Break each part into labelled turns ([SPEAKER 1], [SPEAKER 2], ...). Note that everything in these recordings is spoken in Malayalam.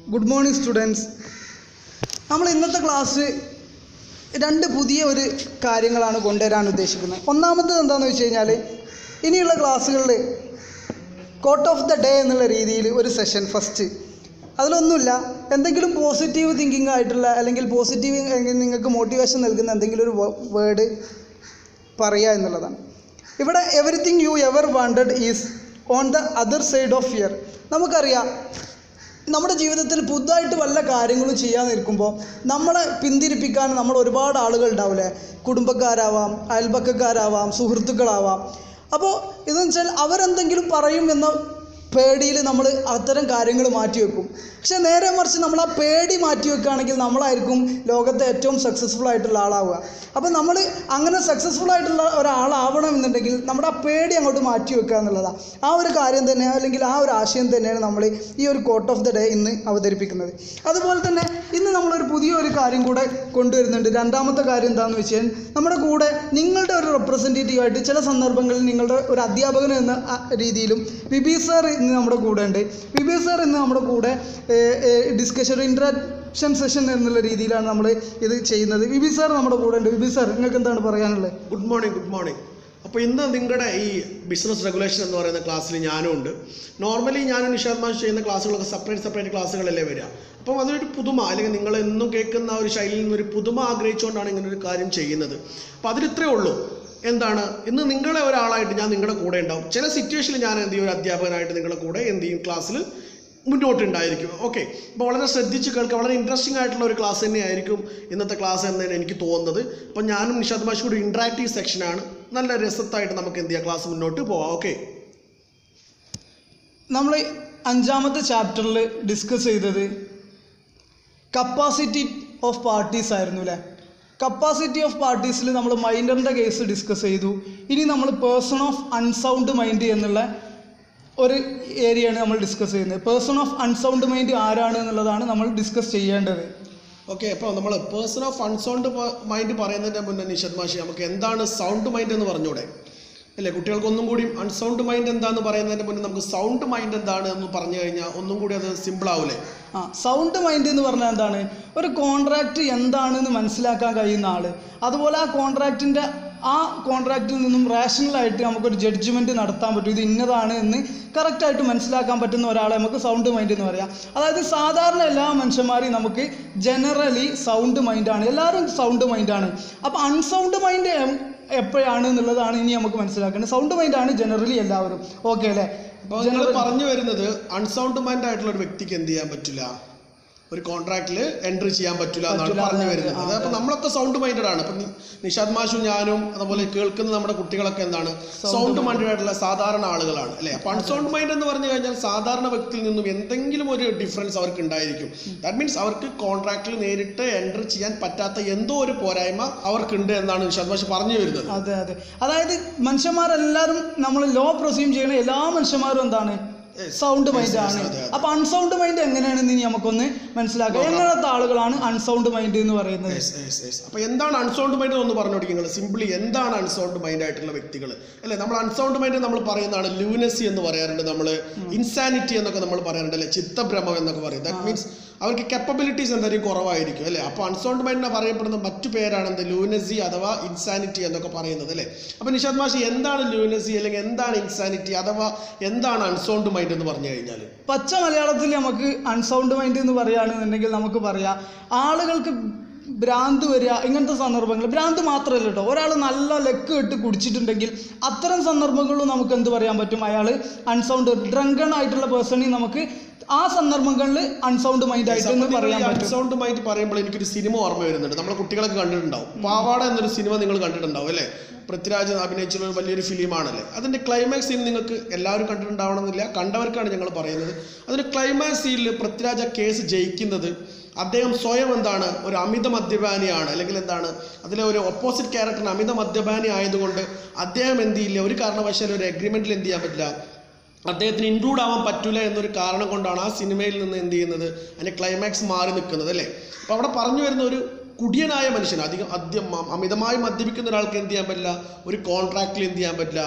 [SPEAKER 1] ഗുഡ് മോർണിംഗ് സ്റ്റുഡൻസ് നമ്മൾ ഇന്നത്തെ ക്ലാസ് രണ്ട് പുതിയ ഒരു കാര്യങ്ങളാണ് കൊണ്ടുവരാൻ ഉദ്ദേശിക്കുന്നത് ഒന്നാമത്തത് എന്താണെന്ന് വെച്ച് കഴിഞ്ഞാൽ ഇനിയുള്ള ക്ലാസ്സുകളിൽ കോട്ട് ഓഫ് ദ ഡേ എന്നുള്ള രീതിയിൽ ഒരു സെഷൻ ഫസ്റ്റ് അതിലൊന്നുമില്ല എന്തെങ്കിലും പോസിറ്റീവ് തിങ്കിങ് ആയിട്ടുള്ള അല്ലെങ്കിൽ പോസിറ്റീവ് നിങ്ങൾക്ക് മോട്ടിവേഷൻ നൽകുന്ന എന്തെങ്കിലും ഒരു വേർഡ് പറയുക എന്നുള്ളതാണ് ഇവിടെ everything you ever wanted is on the other side of fear നമുക്കറിയാം നമ്മുടെ ജീവിതത്തിൽ പുതുതായിട്ട് വല്ല കാര്യങ്ങളും ചെയ്യാൻ നിൽക്കുമ്പോൾ നമ്മളെ പിന്തിരിപ്പിക്കാൻ നമ്മൾ ഒരുപാട് ആളുകൾ ഉണ്ടാവില്ലേ കുടുംബക്കാരാവാം അയൽപക്കക്കാരാവാം സുഹൃത്തുക്കളാവാം അപ്പോൾ ഇതെന്ന് വെച്ചാൽ അവരെന്തെങ്കിലും പറയും എന്ന പേടിയിൽ നമ്മൾ അത്തരം കാര്യങ്ങൾ മാറ്റി വെക്കും പക്ഷെ നേരെ മറിച്ച് നമ്മൾ ആ പേടി മാറ്റി വെക്കുകയാണെങ്കിൽ നമ്മളായിരിക്കും ലോകത്തെ ഏറ്റവും സക്സസ്ഫുൾ ആയിട്ടുള്ള ആളാവുക അപ്പോൾ നമ്മൾ അങ്ങനെ സക്സസ്ഫുൾ ആയിട്ടുള്ള ഒരാളാവണം എന്നുണ്ടെങ്കിൽ നമ്മുടെ ആ പേടി അങ്ങോട്ട് മാറ്റി വെക്കുക എന്നുള്ളതാണ് ആ ഒരു കാര്യം തന്നെ അല്ലെങ്കിൽ ആ ഒരു ആശയം തന്നെയാണ് നമ്മൾ ഈ ഒരു കോട്ട് ഓഫ് ദ ഡേ ഇന്ന് അവതരിപ്പിക്കുന്നത് അതുപോലെ തന്നെ ഇന്ന് നമ്മളൊരു പുതിയൊരു കാര്യം കൂടെ കൊണ്ടുവരുന്നുണ്ട് രണ്ടാമത്തെ കാര്യം എന്താണെന്ന് വെച്ചാൽ നമ്മുടെ കൂടെ നിങ്ങളുടെ ഒരു റെപ്രസെൻറ്റേറ്റീവ് ആയിട്ട് ചില സന്ദർഭങ്ങളിൽ നിങ്ങളുടെ ഒരു അധ്യാപകൻ എന്ന ആ രീതിയിലും വിബി സാർ ഇന്ന് നമ്മുടെ കൂടെ ഉണ്ട് വിബി സാർ ഇന്ന് നമ്മുടെ കൂടെ ഡിസ്കഷൻ ഒരു ഇൻട്രാക്ഷൻ സെഷൻ എന്നുള്ള രീതിയിലാണ് നമ്മൾ ഇത് ചെയ്യുന്നത് വിബി സാർ നമ്മുടെ കൂടെ ഉണ്ട് വിബി സാർ നിങ്ങൾക്ക് എന്താണ് പറയാനുള്ളത്
[SPEAKER 2] ഗുഡ് മോർണിംഗ് ഗുഡ് മോർണിംഗ് അപ്പോൾ ഇന്ന് നിങ്ങളുടെ ഈ ബിസിനസ് റെഗുലേഷൻ എന്ന് പറയുന്ന ക്ലാസ്സിൽ ഞാനും ഉണ്ട് നോർമലി ഞാനും നിഷാദ് മാഷ് ചെയ്യുന്ന ക്ലാസ്സുകളൊക്കെ സെപ്പറേറ്റ് സെപ്പറേറ്റ് ക്ലാസ്സുകളല്ലേ വരിക അപ്പം അതിനൊരു പുതുമ അല്ലെങ്കിൽ നിങ്ങൾ എന്നും കേൾക്കുന്ന ആ ഒരു ശൈലിയിൽ നിന്നൊരു പുതുമ ആഗ്രഹിച്ചുകൊണ്ടാണ് ഇങ്ങനെ ഒരു കാര്യം ചെയ്യുന്നത് അപ്പോൾ അതിലിത്രേ ഉള്ളൂ എന്താണ് ഇന്ന് നിങ്ങളെ ഒരാളായിട്ട് ഞാൻ നിങ്ങളുടെ കൂടെ ഉണ്ടാവും ചില സിറ്റുവേഷനിൽ ഞാൻ എന്ത് ചെയ്യും ഒരു അധ്യാപകനായിട്ട് നിങ്ങളുടെ കൂടെ എന്ത് ചെയ്യും ക്ലാസ്സിൽ മുന്നോട്ടുണ്ടായിരിക്കും ഓക്കെ അപ്പോൾ വളരെ ശ്രദ്ധിച്ച് കേൾക്കുക വളരെ ഇൻട്രസ്റ്റിംഗ് ആയിട്ടുള്ള ഒരു ക്ലാസ് തന്നെയായിരിക്കും ഇന്നത്തെ ക്ലാസ് എന്നാണ് എനിക്ക് തോന്നുന്നത് അപ്പോൾ ഞാനും നിഷാദ് മാഷ് കൂടി ഇൻട്രാക്റ്റീവ് സെക്ഷനാണ് നല്ല രസത്തായിട്ട് നമുക്ക് എന്ത് ചെയ്യാം ക്ലാസ് മുന്നോട്ട് പോവാം ഓക്കെ
[SPEAKER 1] നമ്മൾ അഞ്ചാമത്തെ ചാപ്റ്ററിൽ ഡിസ്കസ് ചെയ്തത് കപ്പാസിറ്റി ഓഫ് പാർട്ടീസ് ആയിരുന്നു അല്ലേ കപ്പാസിറ്റി ഓഫ് പാർട്ടീസിൽ നമ്മൾ മൈൻഡറിൻ്റെ കേസ് ഡിസ്കസ് ചെയ്തു ഇനി നമ്മൾ പേഴ്സൺ ഓഫ് അൺസൗണ്ട് മൈൻഡ് എന്നുള്ള ഒരു ഏരിയയാണ് നമ്മൾ ഡിസ്കസ് ചെയ്യുന്നത് പേഴ്സൺ ഓഫ് അൺസൗണ്ട് മൈൻഡ് ആരാണ് എന്നുള്ളതാണ് നമ്മൾ ഡിസ്കസ് ചെയ്യേണ്ടത്
[SPEAKER 2] ഓക്കെ അപ്പോൾ നമ്മൾ പേഴ്സൺ ഓഫ് അൺസൗണ്ട് മൈൻഡ് പറയുന്നതിൻ്റെ മുന്നേ നിഷാദ് മാഷി നമുക്ക് എന്താണ് സൗണ്ട് മൈൻഡ് എന്ന് പറഞ്ഞൂടെ അല്ലേ കുട്ടികൾക്ക് ഒന്നും കൂടി അൺസൗണ്ട് മൈൻഡ് എന്താന്ന് പറയുന്നതിൻ്റെ മുന്നേ നമുക്ക് സൗണ്ട് മൈൻഡ് എന്താണ് എന്ന് പറഞ്ഞു കഴിഞ്ഞാൽ ഒന്നും കൂടി അത് സിമ്പിൾ ആവൂലേ
[SPEAKER 1] ആ സൗണ്ട് മൈൻഡ് എന്ന് പറഞ്ഞാൽ എന്താണ് ഒരു കോൺട്രാക്റ്റ് എന്താണെന്ന് മനസ്സിലാക്കാൻ കഴിയുന്ന ആൾ അതുപോലെ ആ കോൺട്രാക്റ്റിൻ്റെ ആ കോൺട്രാക്റ്റിൽ നിന്നും റാഷണലായിട്ട് നമുക്കൊരു ജഡ്ജ്മെൻറ്റ് നടത്താൻ പറ്റും ഇത് ഇന്നതാണ് എന്ന് കറക്റ്റായിട്ട് മനസ്സിലാക്കാൻ പറ്റുന്ന ഒരാളെ നമുക്ക് സൗണ്ട് മൈൻഡ് എന്ന് പറയാം അതായത് സാധാരണ എല്ലാ മനുഷ്യന്മാരെയും നമുക്ക് ജനറലി സൗണ്ട് മൈൻഡാണ് എല്ലാവരും സൗണ്ട് മൈൻഡാണ് അപ്പോൾ അൺസൗണ്ട് മൈൻഡ് എപ്പോഴാണ് എന്നുള്ളതാണ് ഇനി നമുക്ക് മനസ്സിലാക്കേണ്ടത് സൗണ്ട് മൈൻഡാണ് ജനറലി എല്ലാവരും ഓക്കെ അല്ലേ
[SPEAKER 2] അപ്പോൾ നിങ്ങൾ പറഞ്ഞു വരുന്നത് അൺസൗണ്ട് മൈൻഡ് ആയിട്ടുള്ള ഒരു വ്യക്തിക്ക് എന്ത് ചെയ്യാൻ പറ്റില്ല ഒരു കോൺട്രാക്റ്റിൽ എൻട്രി ചെയ്യാൻ പറ്റില്ല എന്നാണ്
[SPEAKER 1] പറ്റില്ല,
[SPEAKER 2] പറഞ്ഞു
[SPEAKER 1] അതെ,
[SPEAKER 2] വരുന്നത്
[SPEAKER 1] അതെ.
[SPEAKER 2] അപ്പൊ നമ്മളൊക്കെ സൗണ്ട് മൈൻഡഡ് ആണ് അപ്പൊ നി- നിഷാദ് മാഷും ഞാനും അതുപോലെ കേൾക്കുന്ന നമ്മുടെ കുട്ടികളൊക്കെ എന്താണ് സൗണ്ട് മൈൻഡഡ് ആയിട്ടുള്ള സാധാരണ ആളുകളാണ് അല്ലെ അപ്പൊ അൺസൗണ്ട് മൈൻഡ് എന്ന് പറഞ്ഞു കഴിഞ്ഞാൽ സാധാരണ വ്യക്തിയിൽ നിന്നും എന്തെങ്കിലും ഒരു ഡിഫറൻസ് അവർക്ക് ഉണ്ടായിരിക്കും ദാറ്റ് മീൻസ് അവർക്ക് കോൺട്രാക്റ്റിൽ നേരിട്ട് എൻട്രി ചെയ്യാൻ പറ്റാത്ത എന്തോ ഒരു പോരായ്മ അവർക്കുണ്ട് എന്നാണ് നിഷാദ് മാഷ് പറഞ്ഞു വരുന്നത്
[SPEAKER 1] അതെ അതെ അതായത് മനുഷ്യന്മാരെല്ലാവരും നമ്മൾ ലോ പ്രൊസ്യൂം ചെയ്യുന്ന എല്ലാ മനുഷ്യന്മാരും എന്താണ് സൗണ്ട് മൈൻഡ് ആണ്
[SPEAKER 2] അതെ, അതെ.
[SPEAKER 1] അപ്പൊ അൺസൗണ്ട് മൈൻഡ് എങ്ങനെയാണെന്ന് ഇനി നമുക്കൊന്ന് മനസ്സിലാക്കാം എങ്ങനത്തെ ആളുകളാണ് അൺസൗണ്ട് മൈൻഡ് എന്ന് പറയുന്നത്
[SPEAKER 2] Yes, yes, yes. അപ്പൊ എന്താണ് അൺസൗണ്ട് മൈൻഡ് എന്ന് പറഞ്ഞു നിങ്ങൾ സിംപ്ലി എന്താണ് അൺസൗണ്ട് മൈൻഡ് ആയിട്ടുള്ള വ്യക്തികൾ അല്ലെ നമ്മൾ അൺസൗണ്ട് മൈൻഡ് നമ്മൾ പറയുന്നതാണ് ലൂനസി എന്ന് പറയാറുണ്ട് നമ്മൾ ഇൻസാനിറ്റി എന്നൊക്കെ നമ്മൾ പറയാറുണ്ട് അല്ലെ ചിത്തഭ്രമം എന്നൊക്കെ പറയും ദാറ്റ് മീൻസ് അവർക്ക് കപ്പബിലിറ്റീസ് എന്തായാലും കുറവായിരിക്കും അല്ലെ അപ്പോൾ അൺസൗണ്ട് മൈൻഡിനെ പറയപ്പെടുന്ന മറ്റു പേരാണ് എന്ത് ലൂനസി അഥവാ ഇൻസാനിറ്റി എന്നൊക്കെ പറയുന്നത് അല്ലെ അപ്പൊ നിഷാദ് മാഷി എന്താണ് ലൂനസി അല്ലെങ്കിൽ എന്താണ് ഇൻസാനിറ്റി അഥവാ എന്താണ് അൺസൗണ്ട് മൈൻഡ് എന്ന് പറഞ്ഞു കഴിഞ്ഞാൽ
[SPEAKER 1] പച്ച മലയാളത്തിൽ നമുക്ക് അൺസൗണ്ട് മൈൻഡ് എന്ന് പറയുകയാണെന്നുണ്ടെങ്കിൽ നമുക്ക് പറയാം ആളുകൾക്ക് ഭ്രാന്ത് വരിക ഇങ്ങനത്തെ സന്ദർഭങ്ങൾ ഭ്രാന്ത് മാത്രമല്ല കേട്ടോ ഒരാൾ നല്ല ലെക്ക് ഇട്ട് കുടിച്ചിട്ടുണ്ടെങ്കിൽ അത്തരം സന്ദർഭങ്ങളിലും നമുക്ക് എന്ത് പറയാൻ പറ്റും അയാൾ അൺസൗണ്ട് ഡ്രങ്കൺ ആയിട്ടുള്ള പേഴ്സണിൽ നമുക്ക് ആ സന്ദർഭങ്ങളിൽ അൺസൗണ്ട് മൈൻഡ് ആയിട്ട് എന്ന് പറയാൻ പറ്റും
[SPEAKER 2] സൗണ്ട് മൈൻഡ് പറയുമ്പോൾ എനിക്കൊരു സിനിമ ഓർമ്മ വരുന്നുണ്ട് നമ്മളെ കുട്ടികളൊക്കെ കണ്ടിട്ടുണ്ടാവും പാവാട എന്നൊരു സിനിമ നിങ്ങൾ കണ്ടിട്ടുണ്ടാവും അല്ലേ പൃഥ്വിരാജ് അഭിനയിച്ചുള്ള ഒരു വലിയൊരു ഫിലിമാണല്ലേ അതിന്റെ ക്ലൈമാക്സ് സീൻ നിങ്ങൾക്ക് എല്ലാവരും കണ്ടിട്ടുണ്ടാവണമെന്നില്ല കണ്ടവർക്കാണ് ഞങ്ങൾ പറയുന്നത് അതിന്റെ ക്ലൈമാക്സ് സീനിൽ പൃഥ്വിരാജ് ആ കേസ് ജയിക്കുന്നത് അദ്ദേഹം സ്വയം എന്താണ് ഒരു അമിത മദ്യപാനിയാണ് അല്ലെങ്കിൽ എന്താണ് അതിലെ ഒരു ഓപ്പോസിറ്റ് ക്യാരക്ടറിന് അമിത മദ്യപാനി ആയതുകൊണ്ട് അദ്ദേഹം എന്ത് ചെയ്യില്ല ഒരു കാരണവശാലും ഒരു അഗ്രിമെന്റിൽ എന്ത് ചെയ്യാൻ പറ്റില്ല അദ്ദേഹത്തിന് ഇൻക്ലൂഡ് ആവാൻ പറ്റൂല എന്നൊരു കാരണം കൊണ്ടാണ് ആ സിനിമയിൽ നിന്ന് എന്ത് ചെയ്യുന്നത് അതിന്റെ ക്ലൈമാക്സ് മാറി നിൽക്കുന്നത് അല്ലേ അപ്പോൾ അവിടെ പറഞ്ഞു വരുന്ന ഒരു കുടിയനായ മനുഷ്യൻ അധികം അദ്യം അമിതമായി മദ്യപിക്കുന്ന ഒരാൾക്ക് എന്ത് ചെയ്യാൻ പറ്റില്ല ഒരു കോൺട്രാക്റ്റിൽ എന്ത് ചെയ്യാൻ പറ്റില്ല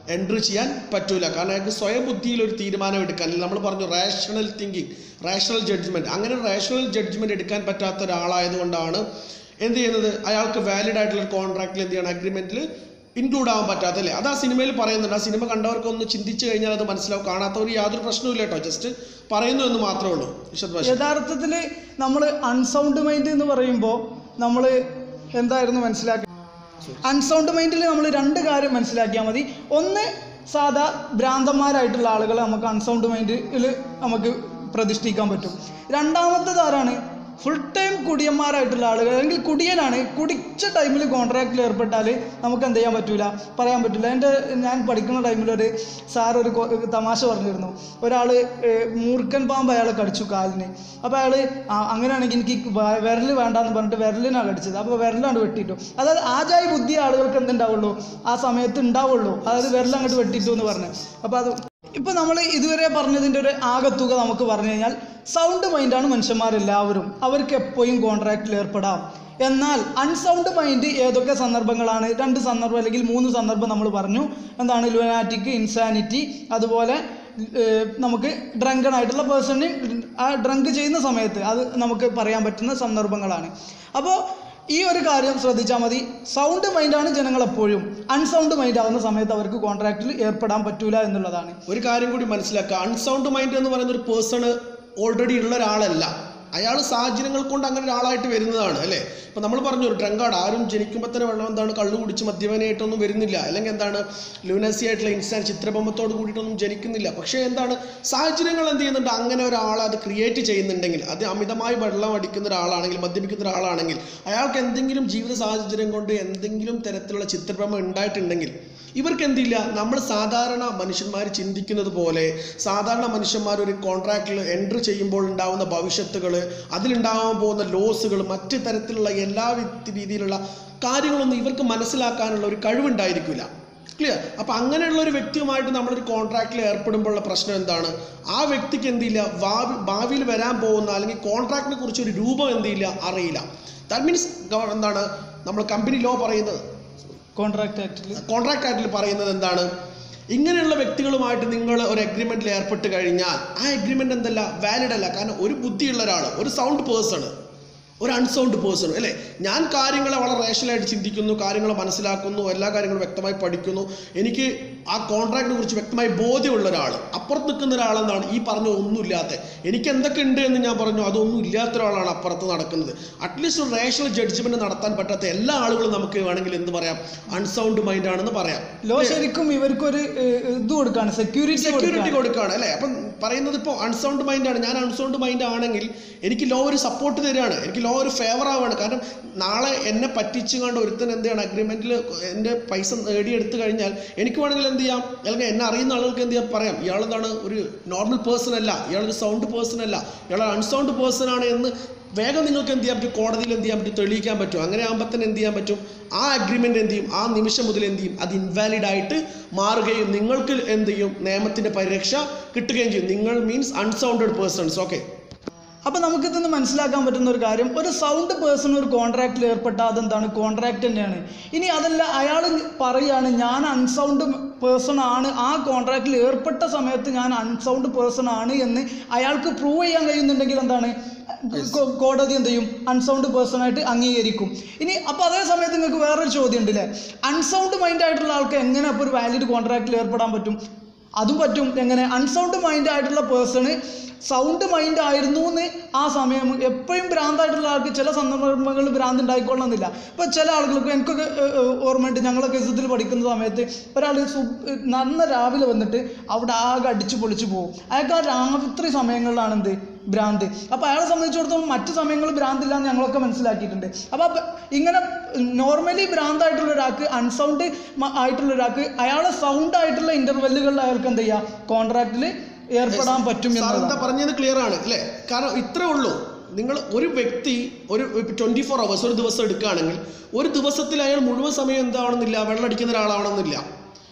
[SPEAKER 2] എൻട്രി ചെയ്യാൻ പറ്റൂല കാരണം അയാൾക്ക് സ്വയം ബുദ്ധിയിൽ ഒരു തീരുമാനം എടുക്കാൻ നമ്മൾ പറഞ്ഞു റേഷണൽ തിങ്കിങ് റേഷണൽ ജഡ്ജ്മെൻറ്റ് അങ്ങനെ റേഷണൽ ജഡ്ജ്മെൻറ്റ് എടുക്കാൻ പറ്റാത്ത ഒരാളായതുകൊണ്ടാണ് എന്ത് ചെയ്യുന്നത് അയാൾക്ക് വാലിഡ് ആയിട്ടുള്ള കോൺട്രാക്റ്റിൽ എന്ത് ചെയ്യണം അഗ്രിമെൻറ്റിൽ ഇൻക്ലൂഡ് ആവാൻ പറ്റാത്ത അല്ലേ അത് ആ സിനിമയിൽ പറയുന്നുണ്ട് ആ സിനിമ കണ്ടവർക്ക് ഒന്ന് ചിന്തിച്ചു കഴിഞ്ഞാൽ അത് മനസ്സിലാവും കാണാത്തവർ യാതൊരു പ്രശ്നവും കേട്ടോ ജസ്റ്റ് പറയുന്നു എന്ന് മാത്രമേ ഉള്ളൂ വിശദ ഭാഷ
[SPEAKER 1] യഥാർത്ഥത്തിൽ നമ്മൾ അൺസൗണ്ട് മൈൻഡ് എന്ന് പറയുമ്പോൾ നമ്മൾ എന്തായിരുന്നു മനസ്സിലാക്കുക അൺസൗണ്ട് മൈൻഡിൽ നമ്മൾ രണ്ട് കാര്യം മനസ്സിലാക്കിയാൽ മതി ഒന്ന് സാധാ ഭ്രാന്തന്മാരായിട്ടുള്ള ആളുകളെ നമുക്ക് അൺസൗണ്ട് മൈൻഡിൽ നമുക്ക് പ്രതിഷ്ഠിക്കാൻ പറ്റും രണ്ടാമത്തേത് ആരാണ് ഫുൾ ടൈം കുടിയന്മാരായിട്ടുള്ള ആളുകൾ അല്ലെങ്കിൽ കുടിയനാണ് കുടിച്ച ടൈമിൽ കോൺട്രാക്റ്റിൽ ഏർപ്പെട്ടാൽ നമുക്ക് എന്ത് ചെയ്യാൻ പറ്റൂല പറയാൻ പറ്റില്ല എൻ്റെ ഞാൻ പഠിക്കുന്ന ടൈമിൽ ഒരു സാർ ഒരു കൊ- തമാശ പറഞ്ഞിരുന്നു ഒരാൾ മൂർഖൻ പാമ്പ് അയാളെ കടിച്ചു കാലിന് അപ്പോൾ അയാൾ അങ്ങനെയാണെങ്കിൽ എനിക്ക് വ- വിരല് വേണ്ടാന്ന് പറഞ്ഞിട്ട് വിരലിനാണ് കടിച്ചത് അപ്പോൾ വിരലാണ് വെട്ടിയിട്ടു അതായത് ആജായി ബുദ്ധി ആളുകൾക്ക് എന്തുണ്ടാവുള്ളൂ ആ സമയത്ത് ഉണ്ടാവുള്ളൂ അതായത് വിരൽ അങ്ങോട്ട് വെട്ടിയിട്ടു എന്ന് പറഞ്ഞു അപ്പോൾ അത് ഇപ്പൊ നമ്മൾ ഇതുവരെ പറഞ്ഞതിൻ്റെ ഒരു ആകത്തുക നമുക്ക് പറഞ്ഞു കഴിഞ്ഞാൽ സൗണ്ട് മൈൻഡാണ് മനുഷ്യന്മാരെല്ലാവരും അവർക്ക് എപ്പോഴും കോൺട്രാക്റ്റിൽ ഏർപ്പെടാം എന്നാൽ അൺസൗണ്ട് മൈൻഡ് ഏതൊക്കെ സന്ദർഭങ്ങളാണ് രണ്ട് സന്ദർഭം അല്ലെങ്കിൽ മൂന്ന് സന്ദർഭം നമ്മൾ പറഞ്ഞു എന്താണ് ലുനാറ്റിക് ഇൻസാനിറ്റി അതുപോലെ ഏഹ്, നമുക്ക് ഡ്രങ്കൺ ആയിട്ടുള്ള പേഴ്സണിന് ആ ഡ്രങ്ക് ചെയ്യുന്ന സമയത്ത് അത് നമുക്ക് പറയാൻ പറ്റുന്ന സന്ദർഭങ്ങളാണ് അപ്പോൾ ഈ ഒരു കാര്യം ശ്രദ്ധിച്ചാൽ മതി സൗണ്ട് മൈൻഡാണ് ജനങ്ങൾ എപ്പോഴും അൺസൗണ്ട് മൈൻഡ് ആവുന്ന സമയത്ത് അവർക്ക് കോൺട്രാക്റ്റിൽ ഏർപ്പെടാൻ പറ്റൂല എന്നുള്ളതാണ്
[SPEAKER 2] ഒരു കാര്യം കൂടി മനസ്സിലാക്കുക അൺസൗണ്ട് മൈൻഡ് എന്ന് പറയുന്ന ഒരു പേഴ്സണ് ഓൾറെഡി ഉള്ള ഒരാളല്ല അയാൾ സാഹചര്യങ്ങൾ കൊണ്ട് അങ്ങനെ ഒരാളായിട്ട് വരുന്നതാണ് അല്ലേ ഇപ്പം നമ്മൾ പറഞ്ഞു ഒരു ഡ്രങ്കാർഡ് ആരും ജനിക്കുമ്പോൾ തന്നെ വെള്ളം എന്താണ് കള്ളു കുടിച്ച് മദ്യപനായിട്ടൊന്നും വരുന്നില്ല അല്ലെങ്കിൽ എന്താണ് ലൂനസി ആയിട്ടുള്ള ഇൻസ്റ്റാൻ ചിത്രബൊമ്മത്തോട് കൂടിയിട്ടൊന്നും ജനിക്കുന്നില്ല പക്ഷേ എന്താണ് സാഹചര്യങ്ങൾ എന്ത് ചെയ്യുന്നുണ്ട് അങ്ങനെ ഒരാൾ അത് ക്രിയേറ്റ് ചെയ്യുന്നുണ്ടെങ്കിൽ അത് അമിതമായി വെള്ളം അടിക്കുന്ന ഒരാളാണെങ്കിൽ മദ്യപിക്കുന്ന ഒരാളാണെങ്കിൽ അയാൾക്ക് എന്തെങ്കിലും ജീവിത സാഹചര്യം കൊണ്ട് എന്തെങ്കിലും തരത്തിലുള്ള ചിത്രഭ്രമം ഉണ്ടായിട്ടുണ്ടെങ്കിൽ ഇവർക്ക് എന്തില്ല നമ്മൾ സാധാരണ മനുഷ്യന്മാർ ചിന്തിക്കുന്നത് പോലെ സാധാരണ മനുഷ്യന്മാർ ഒരു കോൺട്രാക്റ്റിൽ എൻട്രി ചെയ്യുമ്പോൾ ഉണ്ടാവുന്ന ഭവിഷ്യത്തുകൾ അതിലുണ്ടാകാൻ പോകുന്ന ലോസുകൾ മറ്റ് തരത്തിലുള്ള എല്ലാ വിധ- രീതിയിലുള്ള കാര്യങ്ങളൊന്നും ഇവർക്ക് മനസ്സിലാക്കാനുള്ള ഒരു കഴിവുണ്ടായിരിക്കില്ല ക്ലിയർ അപ്പം അങ്ങനെയുള്ള ഒരു വ്യക്തിയുമായിട്ട് നമ്മളൊരു കോൺട്രാക്റ്റിൽ ഏർപ്പെടുമ്പോഴുള്ള പ്രശ്നം എന്താണ് ആ വ്യക്തിക്ക് എന്തില്ല ഭാവി ഭാവിയിൽ വരാൻ പോകുന്ന അല്ലെങ്കിൽ കോൺട്രാക്റ്റിനെ കുറിച്ച് ഒരു രൂപം എന്തില്ല അറിയില്ല ദാറ്റ് മീൻസ് എന്താണ് നമ്മൾ കമ്പനി ലോ പറയുന്നത്
[SPEAKER 1] കോൺട്രാക്ട് ആക്ടിൽ
[SPEAKER 2] കോൺട്രാക്ട് ആക്ടിൽ പറയുന്നത് എന്താണ് ഇങ്ങനെയുള്ള വ്യക്തികളുമായിട്ട് നിങ്ങൾ ഒരു അഗ്രിമെന്റിൽ ഏർപ്പെട്ട് കഴിഞ്ഞാൽ ആ അഗ്രിമെന്റ് എന്തല്ല വാലിഡ് അല്ല കാരണം ഒരു ബുദ്ധിയുള്ള ഒരാൾ ഒരു സൗണ്ട് പേഴ്സൺ ഒരു അൺസൗണ്ട് പേഴ്സൺ അല്ലേ ഞാൻ കാര്യങ്ങളെ വളരെ റേഷനായിട്ട് ചിന്തിക്കുന്നു കാര്യങ്ങൾ മനസ്സിലാക്കുന്നു എല്ലാ കാര്യങ്ങളും വ്യക്തമായി പഠിക്കുന്നു എനിക്ക് ആ കോൺട്രാക്റ്റിനെ കുറിച്ച് വ്യക്തമായി ബോധ്യമുള്ള ഒരാൾ അപ്പുറത്ത് നിൽക്കുന്ന ഒരാളെന്നാണ് ഈ പറഞ്ഞ ഒന്നുമില്ലാത്ത എനിക്ക് എന്തൊക്കെ ഉണ്ട് എന്ന് ഞാൻ പറഞ്ഞു അതൊന്നും ഇല്ലാത്ത ഒരാളാണ് അപ്പുറത്ത് നടക്കുന്നത് അറ്റ്ലീസ്റ്റ് ഒരു റേഷണൽ ജഡ്ജ്മെന്റ് നടത്താൻ പറ്റാത്ത എല്ലാ ആളുകളും നമുക്ക് വേണമെങ്കിൽ എന്ത് പറയാം അൺസൗണ്ട് മൈൻഡ് ആണെന്ന് പറയാം
[SPEAKER 1] ലോ ശരിക്കും ഇവർക്കൊരു ഏഹ്, ഇത് കൊടുക്കാണ് സെക്യൂരിറ്റി
[SPEAKER 2] സെക്യൂരിറ്റി കൊടുക്കുകയാണ് അല്ലേ അപ്പം പറയുന്നത് ഇപ്പോൾ അൺസൗണ്ട് മൈൻഡ് ആണ് ഞാൻ അൺസൗണ്ട് മൈൻഡ് ആണെങ്കിൽ എനിക്ക് ലോ ഒരു സപ്പോർട്ട് തരികയാണ് എനിക്ക് ലോ ഒരു ഫേവർ ആവുകയാണ് കാരണം നാളെ എന്നെ പറ്റിച്ചു കൊണ്ട് ഒരുത്തൻ എന്ത് ചെയ്യണം അഗ്രിമെന്റിൽ എൻ്റെ പൈസ നേടിയെടുത്ത് കഴിഞ്ഞാൽ എനിക്ക് വേണമെങ്കിൽ എന്ത് ചെയ്യാം അല്ലെങ്കിൽ എന്നെ അറിയുന്ന ആളുകൾക്ക് എന്ത് ചെയ്യാം പറയാം ഇയാൾ എന്താണ് ഒരു നോർമൽ പേഴ്സൺ അല്ല ഇയാളൊരു സൗണ്ട് പേഴ്സൺ അല്ല ഇയാൾ അൺസൗണ്ട് പേഴ്സൺ ആണ് എന്ന് വേഗം നിങ്ങൾക്ക് എന്ത് ചെയ്യാൻ പറ്റും കോടതിയിൽ എന്ത് ചെയ്യാൻ പറ്റും തെളിയിക്കാൻ പറ്റും അങ്ങനെ ആകുമ്പോൾ തന്നെ എന്ത് ചെയ്യാൻ പറ്റും ആ അഗ്രിമെന്റ് എന്ത് ചെയ്യും ആ നിമിഷം മുതൽ എന്ത് ചെയ്യും അത് ഇൻവാലിഡ് ആയിട്ട് മാറുകയും നിങ്ങൾക്ക് എന്ത് ചെയ്യും നിയമത്തിന്റെ പരിരക്ഷ കിട്ടുകയും ചെയ്യും നിങ്ങൾ മീൻസ് അൺസൗണ്ടഡ് പേഴ്സൺസ് ഓക്കെ
[SPEAKER 1] അപ്പോൾ നമുക്കിതൊന്ന് മനസ്സിലാക്കാൻ പറ്റുന്ന ഒരു കാര്യം ഒരു സൗണ്ട് പേഴ്സൺ ഒരു കോൺട്രാക്റ്റിൽ ഏർപ്പെട്ടാൽ അതെന്താണ് കോൺട്രാക്റ്റ് തന്നെയാണ് ഇനി അതല്ല അയാൾ പറയുകയാണ് ഞാൻ അൺസൗണ്ട് പേഴ്സൺ ആണ് ആ കോൺട്രാക്റ്റിൽ ഏർപ്പെട്ട സമയത്ത് ഞാൻ അൺസൗണ്ട് പേഴ്സൺ ആണ് എന്ന് അയാൾക്ക് പ്രൂവ് ചെയ്യാൻ കഴിയുന്നുണ്ടെങ്കിൽ എന്താണ് കോ- കോടതി എന്ത് ചെയ്യും അൺസൗണ്ട് പേഴ്സൺ ആയിട്ട് അംഗീകരിക്കും ഇനി അപ്പോൾ അതേ സമയത്ത് നിങ്ങൾക്ക് വേറൊരു ചോദ്യം ഉണ്ട് അല്ലേ അൺസൗണ്ട് മൈൻഡ് ആയിട്ടുള്ള ആൾക്ക് എങ്ങനെ അപ്പോൾ ഒരു വാലിഡ് കോൺട്രാക്റ്റിൽ ഏർപ്പെടാൻ പറ്റും അതും പറ്റും എങ്ങനെ അൺസൗണ്ട് മൈൻഡ് ആയിട്ടുള്ള പേഴ്സണ് സൗണ്ട് മൈൻഡ് ആയിരുന്നു എന്ന് ആ സമയം എപ്പോഴും ഭ്രാന്തായിട്ടുള്ള ആൾക്ക് ചില സന്ദർഭങ്ങളിൽ ഭ്രാന്ത് ഉണ്ടായിക്കൊള്ളണമെന്നില്ല ഇപ്പോൾ ചില ആളുകൾക്ക് എനിക്കൊക്കെ ഏഹ്, ഏഹ്, ഓർമ്മയുണ്ട് ഞങ്ങളൊക്കെ യുദ്ധത്തിൽ പഠിക്കുന്ന സമയത്ത് ഒരാൾ സു നന്ന രാവിലെ വന്നിട്ട് അവിടെ ആകെ അടിച്ചു പൊളിച്ചു പോകും അയാൾക്ക് ആ രാത്രി സമയങ്ങളിലാണ് എന്ത് ഭ്രാന്ത് അപ്പോൾ അയാളെ സംബന്ധിച്ചിടത്തോളം മറ്റു സമയങ്ങളിൽ ഭ്രാന്തില്ല എന്ന് ഞങ്ങളൊക്കെ മനസ്സിലാക്കിയിട്ടുണ്ട് അപ്പോൾ അപ്പ- ഇങ്ങനെ നോർമലി ഭ്രാന്തായിട്ടുള്ള ഒരാൾക്ക് അൺസൗണ്ട് ആയിട്ടുള്ള ഒരാൾക്ക് അയാളെ സൗണ്ട് ആയിട്ടുള്ള ഇന്റർവെല്ലുകളിൽ അയാൾക്ക് എന്ത് ചെയ്യാം കോൺട്രാക്റ്റിൽ ഏർപ്പെടാൻ പറ്റും
[SPEAKER 2] സാർ എന്താ
[SPEAKER 1] എന്നതാണ്
[SPEAKER 2] പറഞ്ഞത് ക്ലിയർ ആണ് അല്ലേ കാരണം ഇത്രേ ഉള്ളൂ നിങ്ങൾ ഒരു വ്യക്തി ഒരു ട്വൻറ്റി ഫോർ അവേഴ്സ് ഒരു ദിവസം എടുക്കുകയാണെങ്കിൽ ഒരു ദിവസത്തിൽ അയാൾ മുഴുവൻ സമയം എന്താവണമെന്നില്ല വെള്ളമടിക്കുന്ന ഒരാളാവണമെന്നില്ല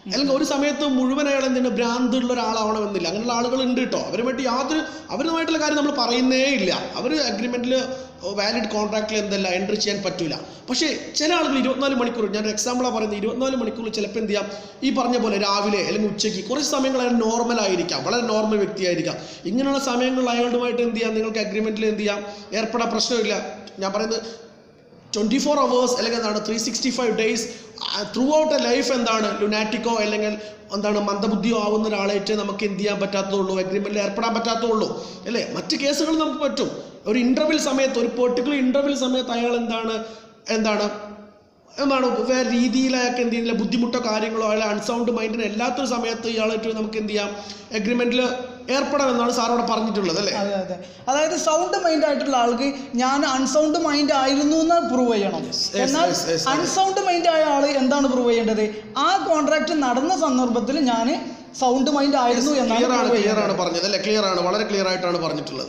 [SPEAKER 2] അല്ലെങ്കിൽ ഒരു സമയത്ത് മുഴുവൻ അയാൾ എന്തിനാ ഭ്രാന്തുള്ള ഒരാളാവണമെന്നില്ല അങ്ങനെയുള്ള ആളുകൾ ഉണ്ട് കേട്ടോ അവരുമായിട്ട് യാതൊരു അവരുമായിട്ടുള്ള കാര്യം നമ്മൾ പറയുന്നേ ഇല്ല അവർ അഗ്രിമെന്റിൽ വാലിഡ് കോൺട്രാക്റ്റിൽ എന്തല്ല എൻട്രി ചെയ്യാൻ പറ്റൂല പക്ഷേ ചില ആളുകൾ ഇരുപത്തിനാല് മണിക്കൂർ ഞാൻ എക്സാമ്പിളാണ് പറയുന്നത് ഇരുപത്തിനാല് മണിക്കൂർ ചിലപ്പോൾ എന്ത് ചെയ്യാം ഈ പറഞ്ഞ പോലെ രാവിലെ അല്ലെങ്കിൽ ഉച്ചയ്ക്ക് കുറച്ച് സമയങ്ങൾ അയാൾ നോർമൽ ആയിരിക്കാം വളരെ നോർമൽ വ്യക്തിയായിരിക്കാം ഇങ്ങനെയുള്ള സമയങ്ങളിൽ അയാളുമായിട്ട് എന്ത് ചെയ്യാം നിങ്ങൾക്ക് അഗ്രിമെന്റിൽ എന്ത് ചെയ്യാം ഏർപ്പെടാൻ പ്രശ്നമില്ല ഞാൻ പറയുന്നത് ട്വൻറ്റി ഫോർ അവേഴ്സ് അല്ലെങ്കിൽ എന്താണ് three sixty five days throughout a life എന്താണ് ലുനാറ്റിക്കോ അല്ലെങ്കിൽ എന്താണ് മന്ദബുദ്ധിയോ ആവുന്ന ഒരാളായിട്ട് നമുക്ക് എന്ത് ചെയ്യാൻ പറ്റാത്തതുള്ളൂ അഗ്രിമെൻറ്റിൽ ഏർപ്പെടാൻ പറ്റാത്തതുള്ളൂ അല്ലേ മറ്റ് കേസുകൾ നമുക്ക് പറ്റും ഒരു ഇൻ്റർവെൽ സമയത്ത് ഒരു പെർട്ടിക്കുലർ ഇൻ്റർവെൽ സമയത്ത് അയാൾ എന്താണ് എന്താണ് എന്താണ് വേറെ രീതിയിലൊക്കെ എന്ത് ചെയ്യുന്നില്ല ബുദ്ധിമുട്ടോ കാര്യങ്ങളോ അയാൾ അൺസൗണ്ട് മൈൻഡിന് എല്ലാത്തൊരു സമയത്ത് ഇയാളായിട്ട് നമുക്ക് എന്ത് ചെയ്യാം അഗ്രിമെൻറ്റിൽ ഏർപ്പെടാമെന്നാണ് സാർ അവിടെ പറഞ്ഞിട്ടുള്ളത് അല്ലേ
[SPEAKER 1] അതെ അതെ അതായത് സൗണ്ട് മൈൻഡ് ആയിട്ടുള്ള ആൾക്ക് ഞാൻ അൺസൗണ്ട് മൈൻഡ് ആയിരുന്നു എന്ന് പ്രൂവ് ചെയ്യണം
[SPEAKER 2] yes,
[SPEAKER 1] എന്നാൽ
[SPEAKER 2] yes, yes, അതെ.
[SPEAKER 1] അൺസൗണ്ട് മൈൻഡ് ആയ ആൾ എന്താണ് പ്രൂവ് ചെയ്യേണ്ടത് ആ കോൺട്രാക്ട് നടന്ന സന്ദർഭത്തിൽ ഞാൻ സൗണ്ട് മൈൻഡ് ആയിരുന്നു എന്നാണ്
[SPEAKER 2] ക്ലിയർ ആണ്
[SPEAKER 1] prove
[SPEAKER 2] ക്ലിയർ
[SPEAKER 1] ചെയ്യേണ്ടത്.
[SPEAKER 2] ആണ് പറഞ്ഞത് അല്ലേ ക്ലിയർ ആണ് വളരെ ക്ലിയർ ആയിട്ടാണ് പറഞ്ഞിട്ടുള്ളത്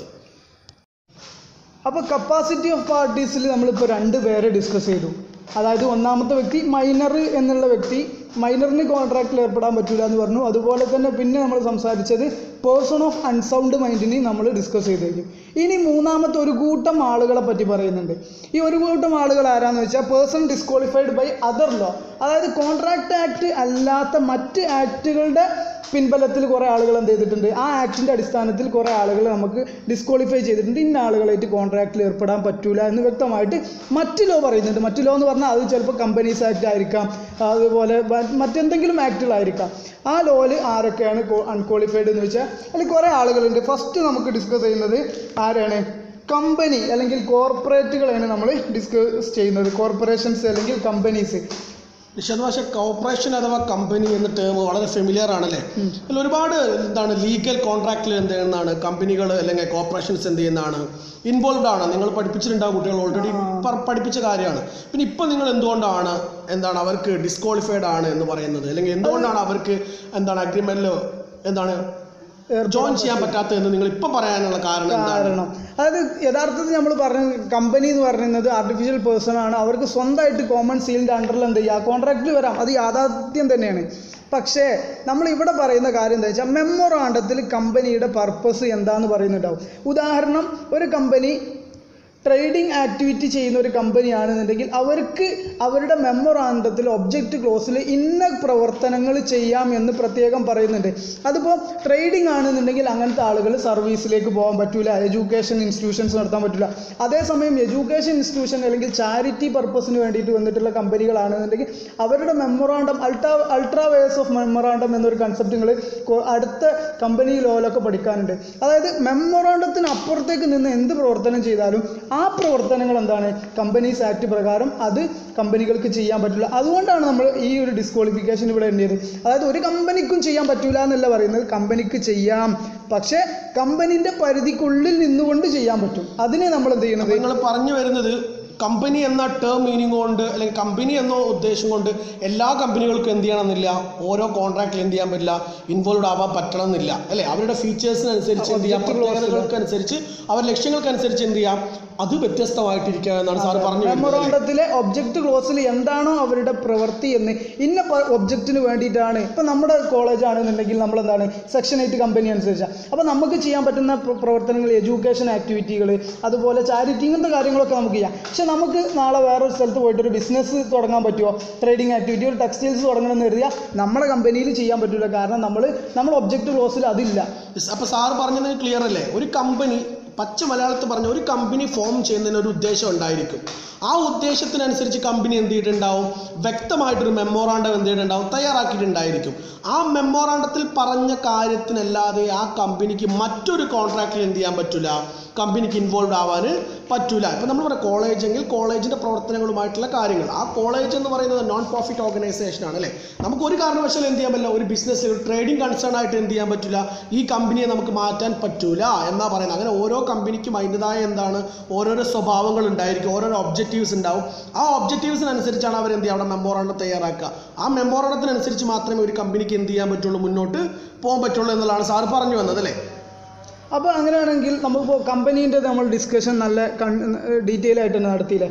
[SPEAKER 1] അപ്പോൾ കപ്പാസിറ്റി ഓഫ് പാർട്ടീസിൽ നമ്മളിപ്പോൾ രണ്ട് പേരെ ഡിസ്കസ് ചെയ്തു അതായത് ഒന്നാമത്തെ വ്യക്തി മൈനർ എന്നുള്ള വ്യക്തി മൈനറിന് കോൺട്രാക്റ്റിൽ ഏർപ്പെടാൻ പറ്റില്ല എന്ന് പറഞ്ഞു അതുപോലെ തന്നെ പിന്നെ നമ്മൾ സംസാരിച്ചത് പേഴ്സൺ ഓഫ് അൺസൗണ്ട് മൈൻഡിനെ നമ്മൾ ഡിസ്കസ് ചെയ്ത് കഴിഞ്ഞു ഇനി മൂന്നാമത്തെ ഒരു കൂട്ടം ആളുകളെ പറ്റി പറയുന്നുണ്ട് ഈ ഒരു കൂട്ടം ആളുകൾ ആരാന്ന് വെച്ചാൽ person disqualified by other law അതായത് കോൺട്രാക്ട് ആക്ട് അല്ലാത്ത മറ്റ് ആക്റ്റുകളുടെ പിൻബലത്തിൽ കുറേ ആളുകൾ എന്ത് ചെയ്തിട്ടുണ്ട് ആ ആക്ടിൻ്റെ അടിസ്ഥാനത്തിൽ കുറേ ആളുകൾ നമുക്ക് ഡിസ്ക്വാളിഫൈ ചെയ്തിട്ടുണ്ട് ഇന്ന ആളുകളായിട്ട് കോൺട്രാക്റ്റിൽ ഏർപ്പെടാൻ പറ്റൂല എന്ന് വ്യക്തമായിട്ട് മറ്റ് ലോ പറയുന്നുണ്ട് മറ്റ് ലോ എന്ന് പറഞ്ഞാൽ അത് ചിലപ്പോൾ കമ്പനീസ് ആക്ട് ആയിരിക്കാം അതുപോലെ മ- മറ്റെന്തെങ്കിലും ആക്ടുകളായിരിക്കാം ആ ലോയിൽ ആരൊക്കെയാണ് അൺക്വാളിഫൈഡ് എന്ന് വെച്ചാൽ അതിൽ കുറേ ആളുകളുണ്ട് ഫസ്റ്റ് നമുക്ക് ഡിസ്കസ് ചെയ്യുന്നത് ആരാണ് കമ്പനി അല്ലെങ്കിൽ കോർപ്പറേറ്റുകളാണ് നമ്മൾ ഡിസ്കസ് ചെയ്യുന്നത് കോർപ്പറേഷൻസ് അല്ലെങ്കിൽ കമ്പനീസ്
[SPEAKER 2] നിഷാദ് ഭാഷ കോർപ്പറേഷൻ അഥവാ കമ്പനി എന്ന ടേം വളരെ ഫെമിലിയർ ആണല്ലേ അതിൽ ഒരുപാട് എന്താണ് ലീഗൽ കോൺട്രാക്റ്റിൽ എന്ത് ചെയ്യുന്നതാണ് കമ്പനികൾ അല്ലെങ്കിൽ കോർപ്പറേഷൻസ് എന്ത് ചെയ്യുന്നതാണ് ഇൻവോൾവ് ആണ് നിങ്ങൾ പഠിപ്പിച്ചിട്ടുണ്ടാവും കുട്ടികൾ ഓൾറെഡി പഠിപ്പിച്ച കാര്യമാണ് പിന്നെ ഇപ്പം നിങ്ങൾ എന്തുകൊണ്ടാണ് എന്താണ് അവർക്ക് ഡിസ്ക്വാളിഫൈഡ് ആണ് എന്ന് പറയുന്നത് അല്ലെങ്കിൽ എന്തുകൊണ്ടാണ് അവർക്ക് എന്താണ് അഗ്രിമെന്റിൽ എന്താണ് ജോയിൻ ചെയ്യാൻ പറ്റാത്തതെന്ന് നിങ്ങൾ ഇപ്പം പറയാനുള്ള കാരണം എന്താണ്
[SPEAKER 1] കാരണം അതായത് യഥാർത്ഥത്തിൽ നമ്മൾ പറഞ്ഞ കമ്പനി എന്ന് പറയുന്നത് ആർട്ടിഫിഷ്യൽ പേഴ്സൺ ആണ് അവർക്ക് സ്വന്തമായിട്ട് കോമൺ സീലിൻ്റെ അണ്ടറിൽ എന്ത് ചെയ്യുക കോൺട്രാക്റ്റിൽ വരാം അത് യാഥാർത്ഥ്യം തന്നെയാണ് പക്ഷേ നമ്മൾ ഇവിടെ പറയുന്ന കാര്യം എന്താ വെച്ചാൽ മെമ്മോറാണ്ടത്തിൽ കമ്പനിയുടെ പർപ്പസ് എന്താന്ന് പറയുന്നുണ്ടാവും ഉദാഹരണം ഒരു കമ്പനി ട്രേഡിംഗ് ആക്ടിവിറ്റി ചെയ്യുന്ന ഒരു കമ്പനിയാണെന്നുണ്ടെങ്കിൽ അവർക്ക് അവരുടെ മെമ്മോറാണ്ടത്തിൽ ഒബ്ജക്റ്റ് ക്ലോസിൽ ഇന്ന പ്രവർത്തനങ്ങൾ ചെയ്യാം എന്ന് പ്രത്യേകം പറയുന്നുണ്ട് അതിപ്പോൾ ട്രേഡിംഗ് ആണെന്നുണ്ടെങ്കിൽ അങ്ങനത്തെ ആളുകൾ സർവീസിലേക്ക് പോകാൻ പറ്റില്ല എഡ്യൂക്കേഷൻ ഇൻസ്റ്റിറ്റ്യൂഷൻസ് നടത്താൻ പറ്റില്ല അതേസമയം എഡ്യൂക്കേഷൻ ഇൻസ്റ്റിറ്റ്യൂഷൻ അല്ലെങ്കിൽ ചാരിറ്റി പർപ്പസിന് വേണ്ടിയിട്ട് വന്നിട്ടുള്ള കമ്പനികളാണെന്നുണ്ടെങ്കിൽ അവരുടെ memorandum ultra ultra vires of memorandum എന്നൊരു കൺസെപ്റ്റ് നിങ്ങൾ അടുത്ത കമ്പനി ലോയിലൊക്കെ പഠിക്കാനുണ്ട് അതായത് മെമ്മോറാണ്ടത്തിന് അപ്പുറത്തേക്ക് നിന്ന് എന്ത് പ്രവർത്തനം ചെയ്താലും ആ പ്രവർത്തനങ്ങൾ എന്താണ് കമ്പനീസ് ആക്ട് പ്രകാരം അത് കമ്പനികൾക്ക് ചെയ്യാൻ പറ്റില്ല അതുകൊണ്ടാണ് നമ്മൾ ഈ ഒരു ഡിസ്ക്വാളിഫിക്കേഷൻ ഇവിടെ എണ്ണിയത് അതായത് ഒരു കമ്പനിക്കും ചെയ്യാൻ പറ്റില്ല എന്നല്ല പറയുന്നത് കമ്പനിക്ക് ചെയ്യാം പക്ഷേ കമ്പനിൻ്റെ പരിധിക്കുള്ളിൽ നിന്നുകൊണ്ട് ചെയ്യാൻ പറ്റും അതിനെ നമ്മൾ എന്ത് ചെയ്യണത്
[SPEAKER 2] നിങ്ങൾ പറഞ്ഞു വരുന്നത് കമ്പനി എന്ന ടേം മീനിങ് കൊണ്ട് അല്ലെങ്കിൽ കമ്പനി എന്ന ഉദ്ദേശം കൊണ്ട് എല്ലാ കമ്പനികൾക്കും എന്ത് ചെയ്യണമെന്നില്ല ഓരോ കോൺട്രാക്റ്റിൽ എന്ത് ചെയ്യാൻ പറ്റില്ല ഇൻവോൾവ് ആവാൻ പറ്റണമെന്നില്ല അല്ലേ അവരുടെ ഫീച്ചേഴ്സിനനുസരിച്ച് എന്ത് ചെയ്യാം പ്രത്യേകതകൾക്കനുസരിച്ച് അവരുടെ ലക്ഷ്യങ്ങൾക്കനുസരിച്ച് എന്ത് ചെയ്യാം അത് വ്യത്യസ്തമായിട്ടിരിക്കുക എന്നാണ് സാർ പറഞ്ഞു വരുന്നത് അല്ലേ?
[SPEAKER 1] മെമ്മോറാണ്ടത്തിലെ ഒബ്ജക്റ്റ് ക്ലോസിൽ എന്താണോ അവരുടെ പ്രവൃത്തി എന്ന് ഇന്ന ഒബ്ജക്റ്റിന് വേണ്ടിയിട്ടാണ് ഇപ്പം നമ്മുടെ കോളേജ് ആണെന്നുണ്ടെങ്കിൽ നമ്മൾ എന്താണ് സെക്ഷൻ എയ്റ്റ് കമ്പനി അനുസരിച്ചാണ് അപ്പോൾ നമുക്ക് ചെയ്യാൻ പറ്റുന്ന പ്ര- പ്രവർത്തനങ്ങൾ എഡ്യൂക്കേഷൻ ആക്ടിവിറ്റികൾ അതുപോലെ ചാരിറ്റി ഇങ്ങനത്തെ കാര്യങ്ങളൊക്കെ നമുക്ക് ചെയ്യാം പക്ഷെ നമുക്ക് നാളെ വേറൊരു സ്ഥലത്ത് പോയിട്ട് ഒരു ബിസിനസ് തുടങ്ങാൻ പറ്റുമോ ട്രേഡിംഗ് ആക്ടിവിറ്റി ഒരു ടെക്സ്റ്റൈൽസ് തുടങ്ങണമെന്ന് കരുതിയാൽ നമ്മുടെ കമ്പനിയിൽ ചെയ്യാൻ പറ്റില്ല കാരണം നമ്മൾ നമ്മൾ ഒബ്ജക്റ്റ് ക്ലോസിൽ അതില്ല
[SPEAKER 2] Yes, അപ്പൊ സാർ പറഞ്ഞത് ക്ലിയർ അല്ലേ ഒരു കമ്പനി പച്ച മലയാളത്തിൽ പറഞ്ഞ ഒരു കമ്പനി ഫോം ചെയ്യുന്നതിന് ഒരു ഉദ്ദേശം ഉണ്ടായിരിക്കും ആ ഉദ്ദേശത്തിനനുസരിച്ച് കമ്പനി എന്ത് ചെയ്തിട്ടുണ്ടാവും വ്യക്തമായിട്ടൊരു മെമ്മോറാണ്ടം എന്ത് ചെയ്തിട്ടുണ്ടാവും തയ്യാറാക്കിയിട്ടുണ്ടായിരിക്കും ആ മെമ്മോറാണ്ടത്തിൽ പറഞ്ഞ കാര്യത്തിനല്ലാതെ ആ കമ്പനിക്ക് മറ്റൊരു കോൺട്രാക്റ്റിൽ എന്ത് ചെയ്യാൻ പറ്റില്ല കമ്പനിക്ക് ഇൻവോൾവ് ആവാൻ പറ്റൂല ഇപ്പം നമ്മൾ പറയാം കോളേജ് എങ്കിൽ കോളേജിൻ്റെ പ്രവർത്തനങ്ങളുമായിട്ടുള്ള കാര്യങ്ങൾ ആ കോളേജ് എന്ന് പറയുന്നത് നോൺ പ്രോഫിറ്റ് ഓർഗനൈസേഷൻ ആണ് അല്ലേ നമുക്ക് ഒരു കാരണവശാലും എന്ത് ചെയ്യാൻ പറ്റില്ല ഒരു ബിസിനസ് ഒരു ട്രേഡിംഗ് കൺസേൺ ആയിട്ട് എന്ത് ചെയ്യാൻ പറ്റില്ല ഈ കമ്പനിയെ നമുക്ക് മാറ്റാൻ പറ്റൂല എന്നാ പറയുന്നത് അങ്ങനെ ഓരോ കമ്പനിക്കും അതിൻ്റെതായ എന്താണ് ഓരോരോ സ്വഭാവങ്ങൾ ഉണ്ടായിരിക്കും ഓരോരോ ഒബ്ജക്റ്റീവ്സ് ഉണ്ടാവും ആ ഒബ്ജക്റ്റീവ്സിനനുസരിച്ചാണ് അവർ എന്ത് ചെയ്യുക അവിടെ മെമ്മോറാണ്ടം തയ്യാറാക്കുക ആ മെമ്മോറാണ്ടത്തിനനുസരിച്ച് മാത്രമേ ഒരു കമ്പനിക്ക് എന്ത് ചെയ്യാൻ പറ്റുള്ളൂ മുന്നോട്ട് പോകാൻ പറ്റുള്ളൂ എന്നുള്ളതാണ് സാർ പറഞ്ഞു വന്നത് അല്ലേ
[SPEAKER 1] അപ്പോൾ അങ്ങനെയാണെങ്കിൽ നമുക്കിപ്പോൾ കമ്പനീൻ്റെ നമ്മൾ ഡിസ്കഷൻ നല്ല ഡീറ്റെയിൽ ആയിട്ട് തന്നെ നടത്തിയില്ലേ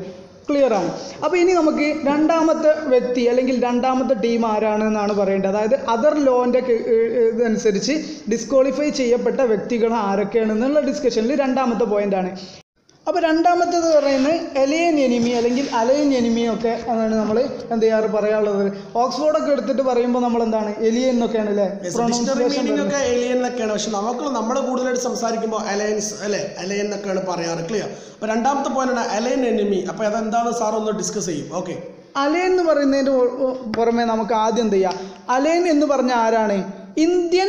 [SPEAKER 1] ക്ലിയർ ആണ് അപ്പോൾ ഇനി നമുക്ക് രണ്ടാമത്തെ വ്യക്തി അല്ലെങ്കിൽ രണ്ടാമത്തെ ടീം ആരാണ് എന്നാണ് പറയേണ്ടത് അതായത് അതർ ലോൻ്റെ ഇതനുസരിച്ച് ഡിസ്ക്വാളിഫൈ ചെയ്യപ്പെട്ട വ്യക്തികൾ ആരൊക്കെയാണെന്നുള്ള ഡിസ്കഷനിൽ രണ്ടാമത്തെ പോയിന്റാണ് അപ്പോൾ രണ്ടാമത്തേത് പറയുന്നത് എലിയൻ എനിമി അല്ലെങ്കിൽ അലയൻ എനിമി ഒക്കെ എന്നാണ് നമ്മൾ എന്ത് ചെയ്യാറ് പറയാറുള്ളത് ഓക്സ്ഫോർഡൊക്കെ എടുത്തിട്ട് പറയുമ്പോൾ നമ്മൾ എന്താണ് എലിയൻ എന്നൊക്കെയാണ് അല്ലേ
[SPEAKER 2] ഡിക്ഷണറി
[SPEAKER 1] പ്രൊണൗൺസിയേഷൻ
[SPEAKER 2] മീനിങ് ഒക്കെ ഏലിയൻ എന്നൊക്കെയാണ് പക്ഷെ നമുക്ക് നമ്മൾ കൂടുതലായിട്ട് സംസാരിക്കുമ്പോൾ അലയൻസ് അല്ലെ അലയൻ എന്നൊക്കെയാണ് പറയാറ് ക്ലിയർ അപ്പൊ രണ്ടാമത്തെ പോയിന്റ് ആണ് അലയൻ എനിമി അപ്പൊ അതെന്താണ് സാർ ഒന്ന് ഡിസ്കസ് ചെയ്യും ഓക്കെ
[SPEAKER 1] അലയൻ എന്ന് പറയുന്നതിന് പുറ- പുറ- പുറമെ നമുക്ക് ആദ്യം എന്ത് ചെയ്യാം അലയൻ എന്ന് പറഞ്ഞ ആരാണ് ഇന്ത്യൻ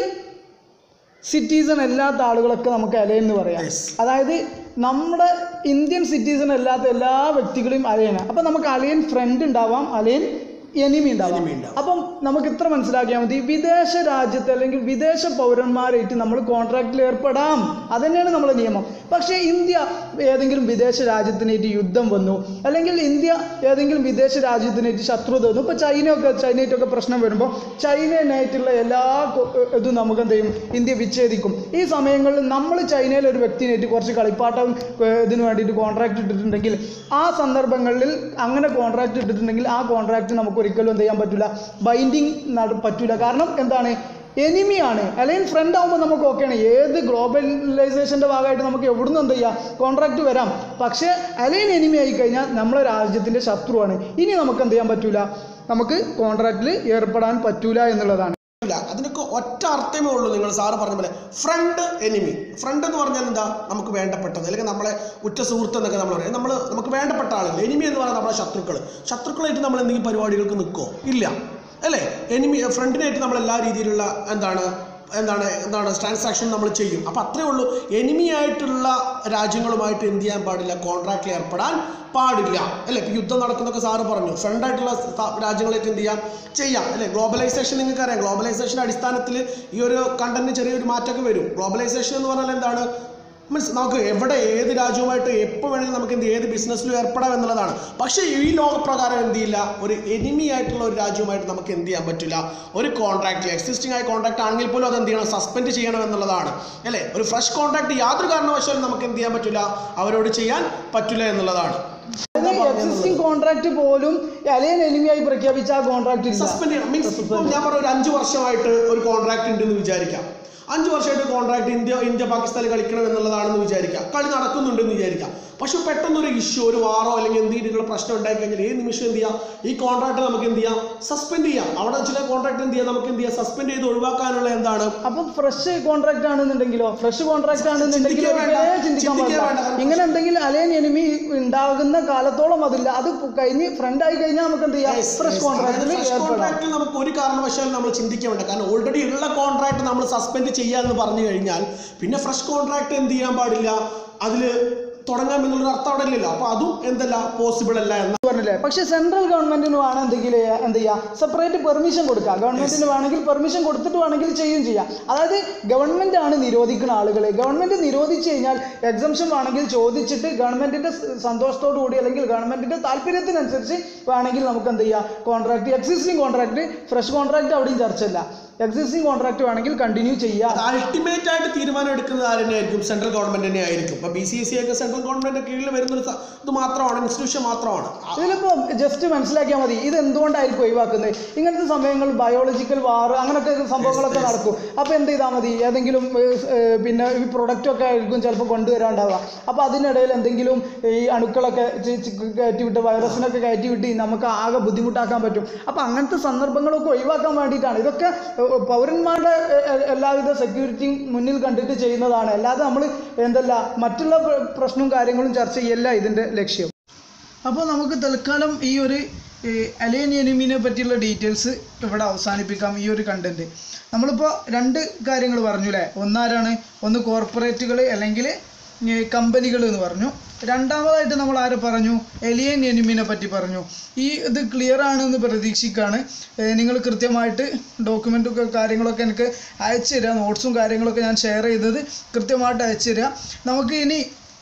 [SPEAKER 1] സിറ്റിസൺ അല്ലാത്ത ആളുകളൊക്കെ നമുക്ക് അലയൻ എന്ന് പറയാം
[SPEAKER 2] Yes.
[SPEAKER 1] അതായത് നമ്മുടെ ഇന്ത്യൻ സിറ്റിസൺ അല്ലാത്ത എല്ലാ വ്യക്തികളെയും അലയനാണ് അപ്പം നമുക്ക് അലയൻ ഫ്രണ്ട് ഉണ്ടാവാം അലയൻ എനിമി ഉണ്ടാവാം
[SPEAKER 2] Enemy ഉണ്ടാവാം.
[SPEAKER 1] അപ്പം നമുക്ക് ഇത്ര മനസ്സിലാക്കിയാൽ മതി വിദേശ രാജ്യത്ത് അല്ലെങ്കിൽ വിദേശ പൗരന്മാരായിട്ട് നമ്മൾ കോൺട്രാക്റ്റിൽ ഏർപ്പെടാം അതന്നെയാണ് നമ്മുടെ നിയമം പക്ഷേ ഇന്ത്യ ഏതെങ്കിലും വിദേശ രാജ്യത്തിനായിട്ട് യുദ്ധം വന്നു അല്ലെങ്കിൽ ഇന്ത്യ ഏതെങ്കിലും വിദേശ രാജ്യത്തിനായിട്ട് ശത്രുത വന്നു ഇപ്പോൾ ചൈനയൊക്കെ ചൈനയായിട്ടൊക്കെ പ്രശ്നം വരുമ്പോൾ ചൈനയായിട്ടുള്ള എല്ലാ കൊ- ഇതും നമുക്ക് എന്ത് ചെയ്യും ഇന്ത്യ വിച്ഛേദിക്കും ഈ സമയങ്ങളിൽ നമ്മൾ ചൈനയിലെ ഒരു വ്യക്തിനായിട്ട് കുറച്ച് കളിപ്പാട്ടം ഏർ, ഇതിന് വേണ്ടിയിട്ട് കോൺട്രാക്ട് ഇട്ടിട്ടുണ്ടെങ്കിൽ ആ സന്ദർഭങ്ങളിൽ അങ്ങനെ കോൺട്രാക്ട് ഇട്ടിട്ടുണ്ടെങ്കിൽ ആ കോൺട്രാക്ട് നമുക്ക് ഒരിക്കലും എന്ത് ചെയ്യാൻ പറ്റില്ല ബൈൻഡിങ് പറ്റില്ല കാരണം എന്താണ് എനിമിയാണ് അല്ലെങ്കിൽ ഫ്രണ്ട് ആകുമ്പോൾ നമുക്ക് ഓക്കെയാണ് ഏത് ഗ്ലോബലൈസേഷൻ്റെ ഭാഗമായിട്ട് നമുക്ക് എവിടുന്ന് എന്ത് ചെയ്യാം കോൺട്രാക്ട് വരാം പക്ഷേ അലൈൻ എനിമി ആയി കഴിഞ്ഞാൽ നമ്മളെ രാജ്യത്തിൻ്റെ ശത്രുവാണ് ഇനി നമുക്ക് എന്ത് ചെയ്യാൻ പറ്റൂല നമുക്ക് കോൺട്രാക്റ്റിൽ ഏർപ്പെടാൻ പറ്റൂല എന്നുള്ളതാണ്
[SPEAKER 2] ഇല്ല അതിനൊക്കെ ഒറ്റ അർത്ഥമേ ഉള്ളൂ നിങ്ങൾ സാറ് പറഞ്ഞ പോലെ ഫ്രണ്ട് എനിമി ഫ്രണ്ട് എന്ന് പറഞ്ഞാൽ എന്താ നമുക്ക് വേണ്ടപ്പെട്ടത് അല്ലെങ്കിൽ നമ്മളെ ഉറ്റ സുഹൃത്ത് എന്നൊക്കെ നമ്മൾ പറയും നമ്മൾ നമുക്ക് വേണ്ടപ്പെട്ട ആളുകൾ എനിമി എന്ന് പറഞ്ഞാൽ നമ്മളെ ശത്രുക്കൾ ശത്രുക്കളായിട്ട് നമ്മൾ എന്തെങ്കിലും പരിപാടികൾക്ക് നിൽക്കുമോ ഇല്ല അല്ലേ എനിമി ഫ്രണ്ടിനായിട്ട് നമ്മൾ എല്ലാ രീതിയിലുള്ള എന്താണ് എന്താണ് എന്താണ് ട്രാൻസാക്ഷൻ നമ്മൾ ചെയ്യും അപ്പോൾ അത്രേ ഉള്ളൂ എനിമി ആയിട്ടുള്ള രാജ്യങ്ങളുമായിട്ട് എന്ത് ചെയ്യാൻ പാടില്ല കോൺട്രാക്റ്റിൽ ഏർപ്പെടാൻ പാടില്ല അല്ലേ ഇപ്പോൾ യുദ്ധം നടക്കുന്നൊക്കെ സാറ് പറഞ്ഞു ഫ്രണ്ടായിട്ടുള്ള രാജ്യങ്ങളായിട്ട് എന്ത് ചെയ്യാം ചെയ്യാം അല്ലേ ഗ്ലോബലൈസേഷൻ നിങ്ങൾക്ക് അറിയാം ഗ്ലോബലൈസേഷൻ അടിസ്ഥാനത്തിൽ ഈ ഒരു കണ്ടന്റിന് ചെറിയൊരു മാറ്റമൊക്കെ വരും ഗ്ലോബലൈസേഷൻ എന്ന് പറഞ്ഞാൽ എന്താണ് മീൻസ് നമുക്ക് എവിടെ ഏത് രാജ്യവുമായിട്ട് എപ്പോൾ വേണമെങ്കിലും നമുക്ക് എന്ത് ഏത് ബിസിനസ്സിലും ഏർപ്പെടാം എന്നുള്ളതാണ് പക്ഷേ ഈ ലോകപ്രകാരം എന്ത് ചെയ്യില്ല ഒരു എനിമി ആയിട്ടുള്ള ഒരു രാജ്യവുമായിട്ട് നമുക്ക് എന്ത് ചെയ്യാൻ പറ്റില്ല ഒരു കോൺട്രാക്റ്റ് എക്സിസ്റ്റിംഗ് ആയ കോൺട്രാക്ട് ആണെങ്കിൽ പോലും അത് എന്ത് ചെയ്യണം സസ്പെൻഡ് ചെയ്യണം എന്നുള്ളതാണ് അല്ലേ ഒരു ഫ്രഷ് കോൺട്രാക്ട് യാതൊരു കാരണവശാലും നമുക്ക് എന്ത് ചെയ്യാൻ പറ്റില്ല അവരോട് ചെയ്യാൻ പറ്റില്ല എന്നുള്ളതാണ്
[SPEAKER 1] എക്സിസ്റ്റിംഗ് കോൺട്രാക്ട് പോലും അലൈൻ എനിമിയായി പ്രഖ്യാപിച്ച ആ കോൺട്രാക്ട് ഇല്ല
[SPEAKER 2] സസ്പെൻഡ് ചെയ്യണം മീൻസ് ഇപ്പോൾ ഞാൻ പറഞ്ഞ ഒരു അഞ്ച് വർഷമായിട്ട് ഒരു കോൺട്രാക്ട് ഉണ്ടെന്ന് വിചാരിക്കാം അഞ്ച് വർഷമായിട്ട് കോൺട്രാക്ട് ഇന്ത്യ ഇന്ത്യ പാകിസ്ഥാനിൽ കളിക്കണം എന്നുള്ളതാണെന്ന് വിചാരിക്കാം കളി നടക്കുന്നുണ്ടെന്ന് വിചാരിക്കാം പക്ഷെ പെട്ടെന്ന് ഒരു ഇഷ്യൂ ഒരു വാറോ അല്ലെങ്കിൽ എന്തെങ്കിലും പ്രശ്നം ഉണ്ടായി കഴിഞ്ഞാൽ ഏത് നിമിഷം എന്ത് ചെയ്യാം ഈ കോൺട്രാക്ട് നമുക്ക് എന്ത് ചെയ്യാം സസ്പെൻഡ് ചെയ്യാം അവിടെ ചില കോൺട്രാക്ട് എന്ത് ചെയ്യാം നമുക്ക് എന്ത് ചെയ്യാം സസ്പെൻഡ് ചെയ്ത് ഒഴിവാക്കാനുള്ള എന്താണ്
[SPEAKER 1] അപ്പം ഫ്രഷ് കോൺട്രാക്ട് ആണെന്നുണ്ടെങ്കിലോ ഫ്രഷ് കോൺട്രാക്ട് ആണെന്നുണ്ടെങ്കിൽ
[SPEAKER 2] ചിന്തിക്കാൻ വേണ്ട.
[SPEAKER 1] ഒരിക്കലേ ചിന്തിക്കാൻ
[SPEAKER 2] ചിന്തിക്കാൻ
[SPEAKER 1] പാടില്ല
[SPEAKER 2] വേണ്ട.
[SPEAKER 1] ഇങ്ങനെ എന്തെങ്കിലും അലൈൻ എനിമി ഉണ്ടാകുന്ന കാലത്തോളം അതില്ല അത് കഴിഞ്ഞ് ഫ്രണ്ട് ആയി കഴിഞ്ഞാൽ നമുക്ക് എന്ത് ചെയ്യാം ഫ്രഷ് കോൺട്രാക്റ്റിൽ ഏർപ്പെടാം
[SPEAKER 2] കോൺട്രാക്റ്റിൽ നമുക്ക് ഒരു കാരണവശാലും നമ്മൾ ചിന്തിക്കാൻ വേണ്ട കാരണം ഓൾറെഡി ഉള്ള കോൺട്രാക്ട് നമ്മൾ സസ്പെൻഡ് ചെയ്യാന്ന് പറഞ്ഞു കഴിഞ്ഞാൽ പിന്നെ ഫ്രഷ് കോൺട്രാക്ട് എന്ത് ചെയ്യാൻ പാടില്ല അതിൽ തുടങ്ങാം എന്നുള്ളൊരു അർത്ഥം അവിടെ ഇല്ലല്ലോ അപ്പൊ അതും എന്തല്ല പോസിബിൾ അല്ല എന്ന
[SPEAKER 1] പറഞ്ഞില്ലേ പക്ഷെ സെൻട്രൽ ഗവൺമെന്റിന് വേണം എന്തെങ്കിലും ചെയ്യാ- എന്ത് ചെയ്യാം സെപ്പറേറ്റ് പെർമിഷൻ കൊടുക്കാം ഗവൺമെന്റിന് വേണമെങ്കിൽ പെർമിഷൻ കൊടുത്തിട്ട് വേണമെങ്കിൽ ചെയ്യും ചെയ്യാം അതായത് ഗവൺമെന്റ് ആണ് നിരോധിക്കുന്ന ആളുകളെ ഗവൺമെന്റ് നിരോധിച്ചു കഴിഞ്ഞാൽ എക്സംഷൻ വേണമെങ്കിൽ ചോദിച്ചിട്ട് ഗവൺമെന്റിന്റെ സ- സന്തോഷത്തോടു കൂടി അല്ലെങ്കിൽ ഗവൺമെന്റിന്റെ താല്പര്യത്തിനനുസരിച്ച് വേണമെങ്കിൽ നമുക്ക് എന്ത് ചെയ്യാം contract existing contract fresh contract അവിടെയും ചർച്ചയില്ല എക്സിസ്റ്റിംഗ് കോൺട്രാക്ട് വേണമെങ്കിൽ കണ്ടിന്യൂ ചെയ്യാം
[SPEAKER 2] അത് അൾട്ടിമേറ്റ് ആയിട്ട് തീരുമാനം എടുക്കുന്നത് ആര് തന്നെയായിരിക്കും സെൻട്രൽ ഗവൺമെന്റ് തന്നെ ആയിരിക്കും ഇപ്പൊ ബി സി എസ് സി ഒക്കെ സെൻട്രൽ ഗവൺമെന്റ് കീഴിൽ വരുന്ന ഒരു സ- ഇത് മാത്രമാണ് ഇൻസ്റ്റിറ്റ്യൂഷൻ മാത്രമാണ് ആ-
[SPEAKER 1] ഇതിലിപ്പോ ജസ്റ്റ് മനസ്സിലാക്കിയാൽ മതി ഇത് എന്തുകൊണ്ടായിരിക്കും ഒഴിവാക്കുന്നത് ഇങ്ങനത്തെ സമയങ്ങൾ ബയോളജിക്കൽ വാർ അങ്ങനത്തെ സംഭവങ്ങളൊക്കെ നടക്കും അപ്പോൾ എന്ത് ചെയ്താൽ മതി ഏതെങ്കിലും ഏഹ്, ഏഹ്, പിന്നെ ഈ പ്രൊഡക്റ്റ് ഒക്കെ ആയിരിക്കും ചിലപ്പോൾ കൊണ്ടുവരാണ്ടാവുക അപ്പോൾ അതിനിടയിൽ എന്തെങ്കിലും ഈ അണുക്കളൊക്കെ ചി- ചി- കയറ്റി വിട്ട് വൈറസിനൊക്കെ കയറ്റി വിട്ട് നമുക്ക് ആകെ ബുദ്ധിമുട്ടാക്കാൻ പറ്റും അപ്പോൾ അങ്ങനത്തെ സന്ദർഭങ്ങളൊക്കെ ഒഴിവാക്കാൻ വേണ്ടിയിട്ടാണ് ഇതൊക്കെ ഏഹ്, പൗരന്മാരുടെ ഏഹ്, ഏഹ്, എല്ലാവിധ സെക്യൂരിറ്റിയും മുന്നിൽ കണ്ടിട്ട് ചെയ്യുന്നതാണ് അല്ലാതെ നമ്മൾ എന്തല്ല മറ്റുള്ള പ്ര- പ്രശ്നവും കാര്യങ്ങളും ചർച്ച ചെയ്യല്ല ഇതിൻ്റെ ലക്ഷ്യം അപ്പോൾ നമുക്ക് തൽക്കാലം ഈ ഒരു അലയൻ എനിമിനെ പറ്റിയുള്ള ഡീറ്റെയിൽസ് ഇവിടെ അവസാനിപ്പിക്കാം ഈ ഒരു കണ്ടന്റ് നമ്മളിപ്പോൾ രണ്ട് കാര്യങ്ങൾ പറഞ്ഞു അല്ലേ ഒന്നാരാണ് ഒന്ന് കോർപ്പറേറ്റുകൾ അല്ലെങ്കിൽ കമ്പനികൾ എന്ന് പറഞ്ഞു രണ്ടാമതായിട്ട് നമ്മൾ ആരെ പറഞ്ഞു എലിയൻ എനിമിനെ പറ്റി പറഞ്ഞു ഈ ഇത് ക്ലിയർ ആണെന്ന് പ്രതീക്ഷിക്കുകയാണ് നിങ്ങൾ കൃത്യമായിട്ട് ഡോക്യുമെൻറ്റൊക്കെ കാര്യങ്ങളൊക്കെ എനിക്ക് അയച്ചു തരിക നോട്ട്സും കാര്യങ്ങളൊക്കെ ഞാൻ ഷെയർ ചെയ്തത് കൃത്യമായിട്ട് അയച്ചു തരിക നമുക്ക് ഇനി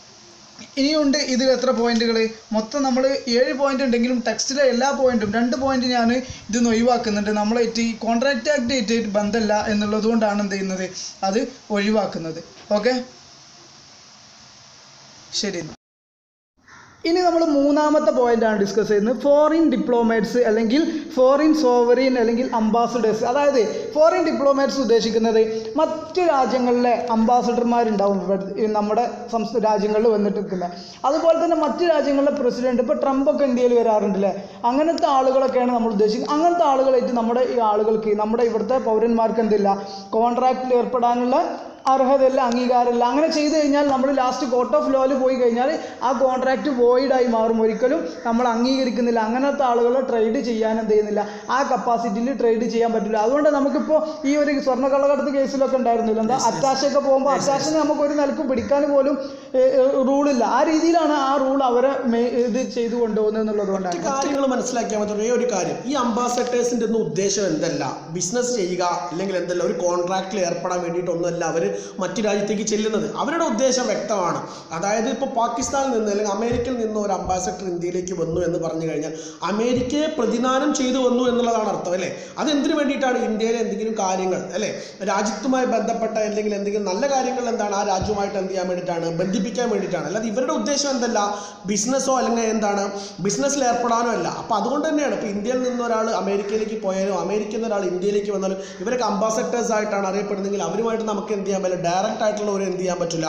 [SPEAKER 1] ഇനിയുണ്ട് ഇതിൽ എത്ര പോയിന്റുകൾ മൊത്തം നമ്മൾ ഏഴ് പോയിന്റ് ഉണ്ടെങ്കിലും ടെക്സ്റ്റിലെ എല്ലാ പോയിന്റും രണ്ട് പോയിന്റ് ഞാൻ ഇതിന്ന് ഒഴിവാക്കുന്നുണ്ട് നമ്മളായിട്ട് ഈ കോൺട്രാക്റ്റ് ആക്ട് ആയിട്ട് ബന്ധമില്ല എന്നുള്ളത് കൊണ്ടാണ് എന്ത് ചെയ്യുന്നത് അത് ഒഴിവാക്കുന്നത് ഓക്കെ ശരി എന്നാ. ഇനി നമ്മൾ മൂന്നാമത്തെ പോയിന്റാണ് ഡിസ്കസ് ചെയ്യുന്നത് ഫോറിൻ ഡിപ്ലോമാറ്റ്സ് അല്ലെങ്കിൽ ഫോറിൻ സോവറിൻ അല്ലെങ്കിൽ അംബാസഡേഴ്സ് അതായത് ഫോറിൻ ഡിപ്ലോമാറ്റ്സ് ഉദ്ദേശിക്കുന്നത് മറ്റ് രാജ്യങ്ങളിലെ അംബാസഡർമാരുണ്ടാവും ഇവിടെ ഈ നമ്മുടെ സംസ്ഥാന രാജ്യങ്ങളിൽ വന്നിട്ട് നിൽക്കുന്നത് അതുപോലെ തന്നെ മറ്റ് രാജ്യങ്ങളിലെ പ്രസിഡന്റ് ഇപ്പോൾ ട്രംപ് ഒക്കെ ഇന്ത്യയിൽ വരാറുണ്ടല്ലേ അങ്ങനത്തെ ആളുകളൊക്കെയാണ് നമ്മൾ ഉദ്ദേശിക്കുന്നത് അങ്ങനത്തെ ആളുകളായിട്ട് നമ്മുടെ ഈ ആളുകൾക്ക് നമ്മുടെ ഇവിടുത്തെ പൗരന്മാർക്ക് എന്തില്ല കോൺട്രാക്റ്റിൽ ഏർപ്പെടാനുള്ള അർഹതയില്ല അംഗീകാരമില്ല അങ്ങനെ ചെയ്തു കഴിഞ്ഞാൽ നമ്മൾ ലാസ്റ്റ് കോർട്ട് ഓഫ് ലോയിൽ പോയി കഴിഞ്ഞാൽ ആ കോൺട്രാക്റ്റ് വോയിഡായി മാറും ഒരിക്കലും നമ്മൾ അംഗീകരിക്കുന്നില്ല അങ്ങനത്തെ ആളുകളെ ട്രേഡ് ചെയ്യാൻ എന്ത് ചെയ്യുന്നില്ല ആ കപ്പാസിറ്റിയിൽ ട്രേഡ് ചെയ്യാൻ പറ്റില്ല അതുകൊണ്ട് നമുക്കിപ്പോൾ ഈ ഒരു സ്വർണ്ണ കള്ളക്കടത്ത് കേസിലൊക്കെ ഉണ്ടായിരുന്നില്ല എന്താ അറ്റാഷൊക്കെ പോകുമ്പോൾ അറ്റാഷിനെ നമുക്ക് ഒരു നിലക്ക് പിടിക്കാൻ പോലും റൂളില്ല ആ രീതിയിലാണ് ആ റൂൾ അവരെ മെ- ഇത് ചെയ്തു കൊണ്ടുപോകുന്നത് എന്നുള്ളത് കൊണ്ടാണ്
[SPEAKER 2] കാര്യങ്ങൾ മനസ്സിലാക്കിയാൽ മതി ഒരേ ഒരു കാര്യം ഈ അംബാസഡേഴ്സിന്റെ ഒന്നും ഉദ്ദേശം എന്തല്ല ബിസിനസ് ചെയ്യുക അല്ലെങ്കിൽ എന്തല്ല ഒരു കോൺട്രാക്റ്റിൽ ഏർപ്പെടാൻ വേണ്ടിയിട്ടൊന്നുമല്ല അവർ മറ്റു രാജ്യത്തേക്ക് ചെല്ലുന്നത് അവരുടെ ഉദ്ദേശം വ്യക്തമാണ് അതായത് ഇപ്പോൾ പാകിസ്ഥാനിൽ നിന്ന് അല്ലെങ്കിൽ അമേരിക്കയിൽ നിന്ന് ഒരു അംബാസഡർ ഇന്ത്യയിലേക്ക് വന്നു എന്ന് പറഞ്ഞു കഴിഞ്ഞാൽ അമേരിക്കയെ പ്രതിദാനം ചെയ്തു വന്നു എന്നുള്ളതാണ് അർത്ഥം അല്ലേ അത് എന്തിനു വേണ്ടിയിട്ടാണ് ഇന്ത്യയിലെ എന്തെങ്കിലും കാര്യങ്ങൾ അല്ലേ രാജ്യത്തുമായി ബന്ധപ്പെട്ട എന്തെങ്കിലും എന്തെങ്കിലും നല്ല കാര്യങ്ങൾ എന്താണ് ആ രാജ്യവുമായിട്ട് എന്ത് ചെയ്യാൻ വേണ്ടിയിട്ടാണ് ബന്ധിപ്പിക്കാൻ വേണ്ടിയിട്ടാണ് അല്ലാതെ ഇവരുടെ ഉദ്ദേശം എന്തല്ല ബിസിനസ്സോ അല്ലെങ്കിൽ എന്താണ് ബിസിനസ്സിൽ ഏർപ്പെടാനോ അല്ല അപ്പോൾ അതുകൊണ്ട് തന്നെയാണ് ഇപ്പോൾ ഇന്ത്യയിൽ നിന്ന് ഒരാൾ അമേരിക്കയിലേക്ക് പോയാലും അമേരിക്കയിൽ നിന്ന് ഒരാൾ ഇന്ത്യയിലേക്ക് വന്നാലും ഇവരൊക്കെ അംബാസഡേഴ്സ് ആയിട്ടാണ് അറിയപ്പെടുന്നതെങ്കിൽ അവരുമായിട്ട് നമുക്ക് എന്ത് ചെയ്യാൻ പറ്റില്ല ഡയറക്റ്റ് ആയിട്ടുള്ള ഒരു എന്ത് ചെയ്യാൻ പറ്റില്ല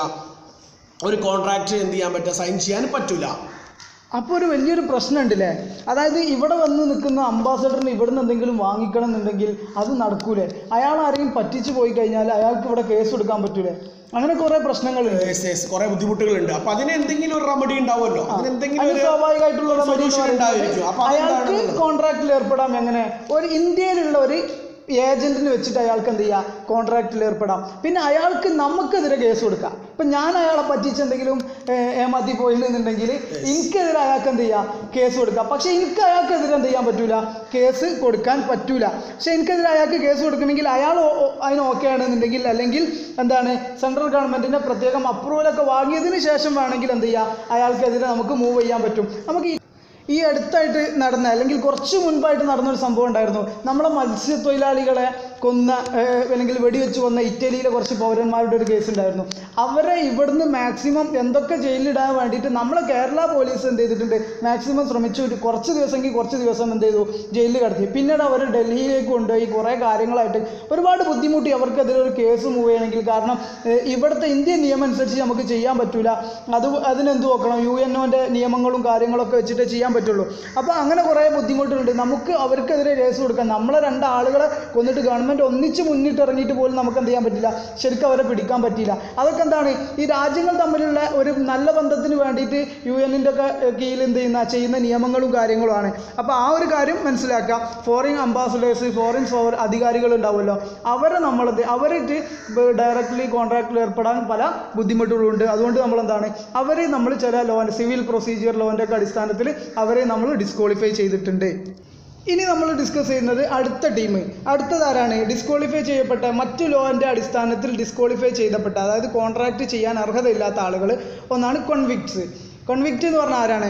[SPEAKER 2] ഒരു കോൺട്രാക്റ്റ് എന്ത് ചെയ്യാൻ പറ്റുക സൈൻ ചെയ്യാൻ പറ്റില്ല
[SPEAKER 1] അപ്പോൾ ഒരു വലിയൊരു പ്രശ്നമുണ്ടല്ലേ അതായത് ഇവിടെ വന്ന് നിൽക്കുന്ന അംബാസഡറിന് ഇവിടുന്ന് എന്തെങ്കിലും വാങ്ങിക്കണം എന്നുണ്ടെങ്കിൽ അത് നടക്കൂലേ അയാൾ ആരെയും പറ്റിച്ചു പോയി കഴിഞ്ഞാൽ അയാൾക്ക് ഇവിടെ കേസ് കൊടുക്കാൻ പറ്റൂലേ അങ്ങനെ കുറേ പ്രശ്നങ്ങളുണ്ട്
[SPEAKER 2] കുറെ ബുദ്ധിമുട്ടുകളുണ്ട് അപ്പൊ അതിന് എന്തെങ്കിലും ഒരു റെമഡി ഉണ്ടാവുമല്ലോ അതിന് എന്തെങ്കിലും
[SPEAKER 1] അതിന്
[SPEAKER 2] ഒരു
[SPEAKER 1] സ്വാഭാവികമായിട്ടുള്ള remedy എന്ന്
[SPEAKER 2] solution
[SPEAKER 1] പറയുന്നത്
[SPEAKER 2] ഉണ്ടായിരിക്കും. അപ്പൊ
[SPEAKER 1] അയാൾക്ക്
[SPEAKER 2] അതെന്താണെന്നുള്ളത്.
[SPEAKER 1] കോൺട്രാക്റ്റിൽ ഏർപ്പെടാം എങ്ങനെ ഒരു ഇന്ത്യയിലുള്ള ഒരു ഏജന്റിന് വെച്ചിട്ട് അയാൾക്ക് എന്ത് ചെയ്യാം കോൺട്രാക്റ്റിൽ ഏർപ്പെടാം പിന്നെ അയാൾക്ക് നമുക്കെതിരെ കേസ് കൊടുക്കാം ഇപ്പം ഞാൻ അയാളെ പറ്റിച്ച് എന്തെങ്കിലും ഏഹ്, ഏമാത്തി പോയിട്ടുണ്ടെന്നുണ്ടെങ്കിൽ എനിക്കെതിരെ അയാൾക്ക് എന്ത് ചെയ്യാം കേസ് കൊടുക്കാം പക്ഷേ എനിക്ക് അയാൾക്കെതിരെ എന്ത് ചെയ്യാൻ പറ്റൂല കേസ് കൊടുക്കാൻ പറ്റൂല പക്ഷേ എനിക്കെതിരെ അയാൾക്ക് കേസ് കൊടുക്കണമെങ്കിൽ അയാൾ ഓ- ഓ- അതിന് ഓക്കെ ആണെന്നുണ്ടെങ്കിൽ അല്ലെങ്കിൽ എന്താണ് സെൻട്രൽ ഗവൺമെൻറ്റിൻ്റെ പ്രത്യേകം അപ്രൂവലൊക്കെ വാങ്ങിയതിന് ശേഷം വേണമെങ്കിൽ എന്ത് ചെയ്യാം അയാൾക്കെതിരെ നമുക്ക് മൂവ് ചെയ്യാൻ പറ്റും നമുക്ക് ഈ ഈ അടുത്തായിട്ട് നടന്ന അല്ലെങ്കിൽ കുറച്ച് മുൻപായിട്ട് നടന്നൊരു സംഭവം ഉണ്ടായിരുന്നു നമ്മളെ മത്സ്യത്തൊഴിലാളികളെ കൊന്ന ഏഹ്, അല്ലെങ്കിൽ വെടിവെച്ച് കൊന്ന ഇറ്റലിയിലെ കുറച്ച് പൗരന്മാരുടെ ഒരു കേസ് ഉണ്ടായിരുന്നു അവരെ ഇവിടുന്ന് മാക്സിമം എന്തൊക്കെ ജയിലിലിടാൻ വേണ്ടിയിട്ട് നമ്മളെ കേരള പോലീസ് എന്ത് ചെയ്തിട്ടുണ്ട് മാക്സിമം ശ്രമിച്ചു ഒരു കുറച്ച് ദിവസമെങ്കിൽ കുറച്ച് ദിവസം എന്ത് ചെയ്തു ജയിലിൽ കടത്തി പിന്നീട് അവർ ഡൽഹിയിലേക്ക് കൊണ്ടുപോയി കുറേ കാര്യങ്ങളായിട്ട് ഒരുപാട് ബുദ്ധിമുട്ടി അവർക്കെതിരെ ഒരു കേസ് മൂവ് ചെയ്യണമെങ്കിൽ കാരണം ഏഹ്, ഇവിടുത്തെ ഇന്ത്യൻ നിയമം അനുസരിച്ച് നമുക്ക് ചെയ്യാൻ പറ്റൂല അത് അതിനെന്ത് നോക്കണം യു എൻ ഒൻ്റെ നിയമങ്ങളും കാര്യങ്ങളൊക്കെ വെച്ചിട്ട് ചെയ്യാൻ പറ്റുള്ളൂ അപ്പോൾ അങ്ങനെ കുറേ ബുദ്ധിമുട്ടുണ്ട് നമുക്ക് അവർക്കെതിരെ കേസ് കൊടുക്കാം നമ്മളെ രണ്ടാളുകളെ കൊന്നിട്ട് ഗവൺമെൻറ് ഒന്നിച്ച് മുന്നിട്ട് ഇറങ്ങിയിട്ട് പോലും നമുക്ക് എന്ത് ചെയ്യാൻ പറ്റില്ല ശരിക്കും അവരെ പിടിക്കാൻ പറ്റിയില്ല അതൊക്കെ എന്താണ് ഈ രാജ്യങ്ങൾ തമ്മിലുള്ള ഒരു നല്ല ബന്ധത്തിന് വേണ്ടിയിട്ട് യു എന്നിൻ്റെ ഒക്കെ കീഴിൽ എന്ത് ചെയ്യുന്ന ചെയ്യുന്ന നിയമങ്ങളും കാര്യങ്ങളുമാണ് അപ്പോൾ ആ ഒരു കാര്യം മനസ്സിലാക്കുക ഫോറിൻ അംബാസഡേഴ്സ് ഫോറിൻ സോവർ അധികാരികൾ ഉണ്ടാവുമല്ലോ അവരെ നമ്മൾ അവരായിട്ട് ഡയറക്റ്റ്ലി കോൺട്രാക്റ്റിൽ ഏർപ്പെടാൻ പല ബുദ്ധിമുട്ടുകളുണ്ട് അതുകൊണ്ട് നമ്മൾ എന്താണ് അവരെ നമ്മൾ ചില ലോൻ സിവിൽ പ്രൊസീജിയർ ലോൻ്റെ ഒക്കെ അടിസ്ഥാനത്തിൽ അവരെ നമ്മൾ ഡിസ്ക്വാളിഫൈ ചെയ്തിട്ടുണ്ട് ഇനി നമ്മൾ ഡിസ്കസ് ചെയ്യുന്നത് അടുത്ത ടീം അടുത്തതാരാണ് ഡിസ്ക്വാളിഫൈ ചെയ്യപ്പെട്ട മറ്റു ലോൻ്റെ അടിസ്ഥാനത്തിൽ ഡിസ്ക്വാളിഫൈ ചെയ്യപ്പെട്ട അതായത് കോൺട്രാക്റ്റ് ചെയ്യാൻ അർഹതയില്ലാത്ത ആളുകൾ ഒന്നാണ് കൊൺവിക്ട്സ് കൊൺവിക്റ്റ് എന്ന് പറഞ്ഞാൽ ആരാണ്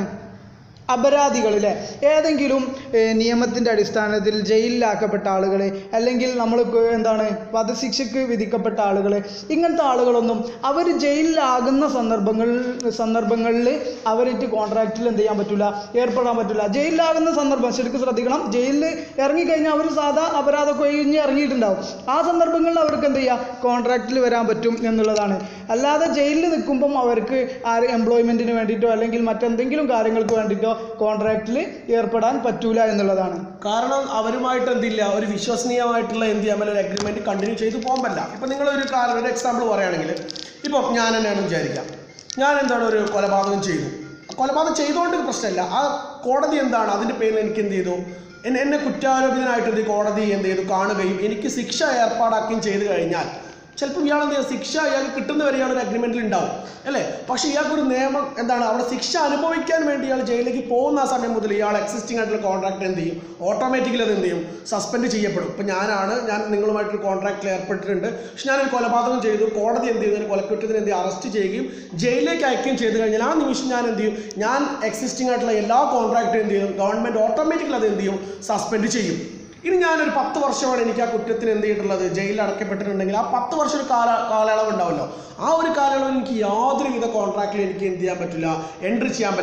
[SPEAKER 1] അപരാധികളിലെ ഏതെങ്കിലും നിയമത്തിൻ്റെ അടിസ്ഥാനത്തിൽ ജയിലിലാക്കപ്പെട്ട ആളുകൾ അല്ലെങ്കിൽ നമ്മൾ എന്താണ് വധശിക്ഷയ്ക്ക് വിധിക്കപ്പെട്ട ആളുകൾ ഇങ്ങനത്തെ ആളുകളൊന്നും അവർ ജയിലിലാകുന്ന സന്ദർഭങ്ങൾ സന്ദർഭങ്ങളിൽ അവരിട്ട് കോൺട്രാക്റ്റിൽ എന്ത് ചെയ്യാൻ പറ്റില്ല ഏർപ്പെടാൻ പറ്റില്ല ജയിലിലാകുന്ന സന്ദർഭം ശരിക്കും ശ്രദ്ധിക്കണം ജയിലിൽ ഇറങ്ങിക്കഴിഞ്ഞാൽ അവർ സാധാ അപരാധമൊക്കെ കഴിഞ്ഞ് ഇറങ്ങിയിട്ടുണ്ടാവും ആ സന്ദർഭങ്ങളിൽ അവർക്ക് എന്ത് ചെയ്യാം കോൺട്രാക്റ്റിൽ വരാൻ പറ്റും എന്നുള്ളതാണ് അല്ലാതെ ജയിലിൽ നിൽക്കുമ്പം അവർക്ക് ആര് എംപ്ലോയ്മെൻറ്റിന് വേണ്ടിയിട്ടോ അല്ലെങ്കിൽ മറ്റെന്തെങ്കിലും കാര്യങ്ങൾക്ക് വേണ്ടിയിട്ടോ കോൺട്രാക്റ്റിൽ ഏർപ്പെടാൻ പറ്റൂല എന്നുള്ളതാണ്
[SPEAKER 2] കാരണം അവരുമായിട്ട് എന്തില്ല ഒരു വിശ്വസനീയമായിട്ടുള്ള എന്ത് ചെയ്യാൻ ഒരു അഗ്രിമെന്റ് കണ്ടിന്യൂ ചെയ്തു പോകാൻ പറ്റില്ല ഇപ്പം നിങ്ങൾ ഒരു കാര്യം ഒരു എക്സാമ്പിൾ പറയുകയാണെങ്കിൽ ഇപ്പം ഞാൻ തന്നെയാണ് വിചാരിക്കാം ഞാൻ എന്താണ് ഒരു കൊലപാതകം ചെയ്തു കൊലപാതകം ചെയ്തുകൊണ്ട് പ്രശ്നമില്ല ആ കോടതി എന്താണ് അതിൻ്റെ പേരിൽ എനിക്ക് എന്ത് ചെയ്തു എന്നെ എന്നെ കുറ്റാരോപിതനായിട്ട് എന്ത് ചെയ്തു? കോടതി എന്ത് ചെയ്തു കാണുകയും എനിക്ക് ശിക്ഷ ഏർപ്പാടാക്കുകയും ചെയ്തു കഴിഞ്ഞാൽ ചിലപ്പോൾ ഇയാൾ എന്ത് ചെയ്യും ശിക്ഷ ഇയാൾക്ക് കിട്ടുന്നവരെ ഇയാൾ ഒരു അഗ്രിമെന്റിൽ ഉണ്ടാവും അല്ലേ പക്ഷേ ഇയാൾക്കൊരു നിയമം എന്താണ് അവിടെ ശിക്ഷ അനുഭവിക്കാൻ വേണ്ടി ഇയാൾ ജയിലിലേക്ക് പോകുന്ന ആ സമയം മുതൽ ഇയാൾ എക്സിസ്റ്റിംഗ് ആയിട്ടുള്ള കോൺട്രാക്ട് എന്ത് ചെയ്യും ഓട്ടോമാറ്റിക്കലി അത് എന്ത് ചെയ്യും സസ്പെൻഡ് ചെയ്യപ്പെടും ഇപ്പം ഞാനാണ് ഞാൻ നിങ്ങളുമായിട്ടൊരു കോൺട്രാക്റ്റിൽ ഏർപ്പെട്ടിട്ടുണ്ട് പക്ഷെ ഞാനൊരു കൊലപാതകം ചെയ്തു കോടതി എന്ത് ചെയ്യുന്നതിന് കൊലക്കുറ്റത്തിന് എന്ത് ചെയ്യും അറസ്റ്റ് ചെയ്യുകയും ജയിലിലേക്ക് അയക്കുകയും ചെയ്തു കഴിഞ്ഞാൽ ആ നിമിഷം ഞാൻ എന്ത് ചെയ്യും ഞാൻ എക്സിസ്റ്റിംഗ് ആയിട്ടുള്ള എല്ലാ കോൺട്രാക്റ്റും എന്ത് ചെയ്യും ഗവൺമെൻറ് ഓട്ടോമാറ്റിക്കലി അത് എന്ത് ചെയ്യും സസ്പെൻഡ് ചെയ്യും ഇനി ഞാനൊരു പത്ത് വർഷമാണ് എനിക്ക് ആ കുറ്റത്തിന് എന്ത് ചെയ്തിട്ടുള്ളത് ജയിലിൽ അടക്കപ്പെട്ടിട്ടുണ്ടെങ്കിൽ ആ പത്ത് വർഷം ഒരു കാല കാലയളവ് ഉണ്ടാവല്ലോ ആ ഒരു കാലയളവിൽ എനിക്ക് യാതൊരുവിധ കോൺട്രാക്റ്റിൽ എനിക്ക് എന്ത് ചെയ്യാൻ പറ്റില്ല എൻട്രി ചെയ്യാൻ പറ്റില്ല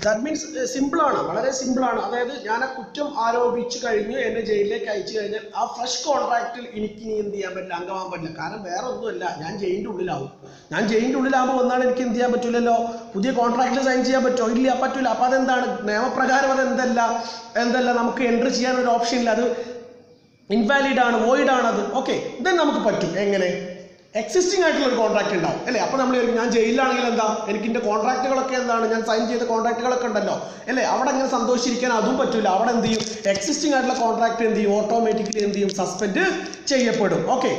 [SPEAKER 2] ദാറ്റ് മീൻസ് സിമ്പിളാണ് വളരെ സിമ്പിളാണ് അതായത് ഞാൻ ആ കുറ്റം ആരോപിച്ചു കഴിഞ്ഞ് എന്നെ ജയിലിലേക്ക് അയച്ചു കഴിഞ്ഞാൽ ആ ഫ്രഷ് കോൺട്രാക്റ്റിൽ എനിക്ക് ഇനി എന്ത് ചെയ്യാൻ പറ്റില്ല അംഗമാകാൻ പറ്റില്ല കാരണം വേറെ ഒന്നുമല്ല ഞാൻ ജയിലിൻ്റെ ഉള്ളിലാവും ഞാൻ ജയിലിൻ്റെ ഉള്ളിലാകുമ്പോൾ ഒന്നാണ് എനിക്ക് എന്ത് ചെയ്യാൻ പറ്റില്ലല്ലോ പുതിയ കോൺട്രാക്റ്റിൽ സൈൻ ചെയ്യാൻ പറ്റുമോ ഇല്ല പറ്റില്ല അപ്പോൾ അതെന്താണ് നിയമപ്രകാരം അത് എന്തല്ല എന്തല്ല നമുക്ക് എൻട്രി ചെയ്യാൻ ഒരു ഓപ്ഷൻ ഇല്ല അത് ഇൻവാലിഡ് ആണ് വോയിഡ് ആണ് അത് ഓക്കെ ദെൻ നമുക്ക് പറ്റും എങ്ങനെ എക്സിസ്റ്റിംഗ് ആയിട്ടുള്ള ഒരു കോൺട്രാക്ട് ഉണ്ടാവും അല്ലേ അപ്പോൾ നമ്മൾ വിചാരിക്കും ഞാൻ ജയിലിലാണെങ്കിൽ എന്താ എനിക്ക് എൻ്റെ കോൺട്രാക്റ്റുകളൊക്കെ എന്താണ് ഞാൻ സൈൻ ചെയ്ത കോൺട്രാക്റ്റുകളൊക്കെ ഉണ്ടല്ലോ അല്ലേ അവിടെ അങ്ങനെ സന്തോഷിച്ചിരിക്കാൻ അതും പറ്റില്ല അവിടെ എന്ത് ചെയ്യും എക്സിസ്റ്റിംഗ് ആയിട്ടുള്ള കോൺട്രാക്ട് എന്ത് ചെയ്യും ഓട്ടോമാറ്റിക്കലി എന്ത് ചെയ്യും സസ്പെൻഡ് ചെയ്യപ്പെടും ഓക്കെ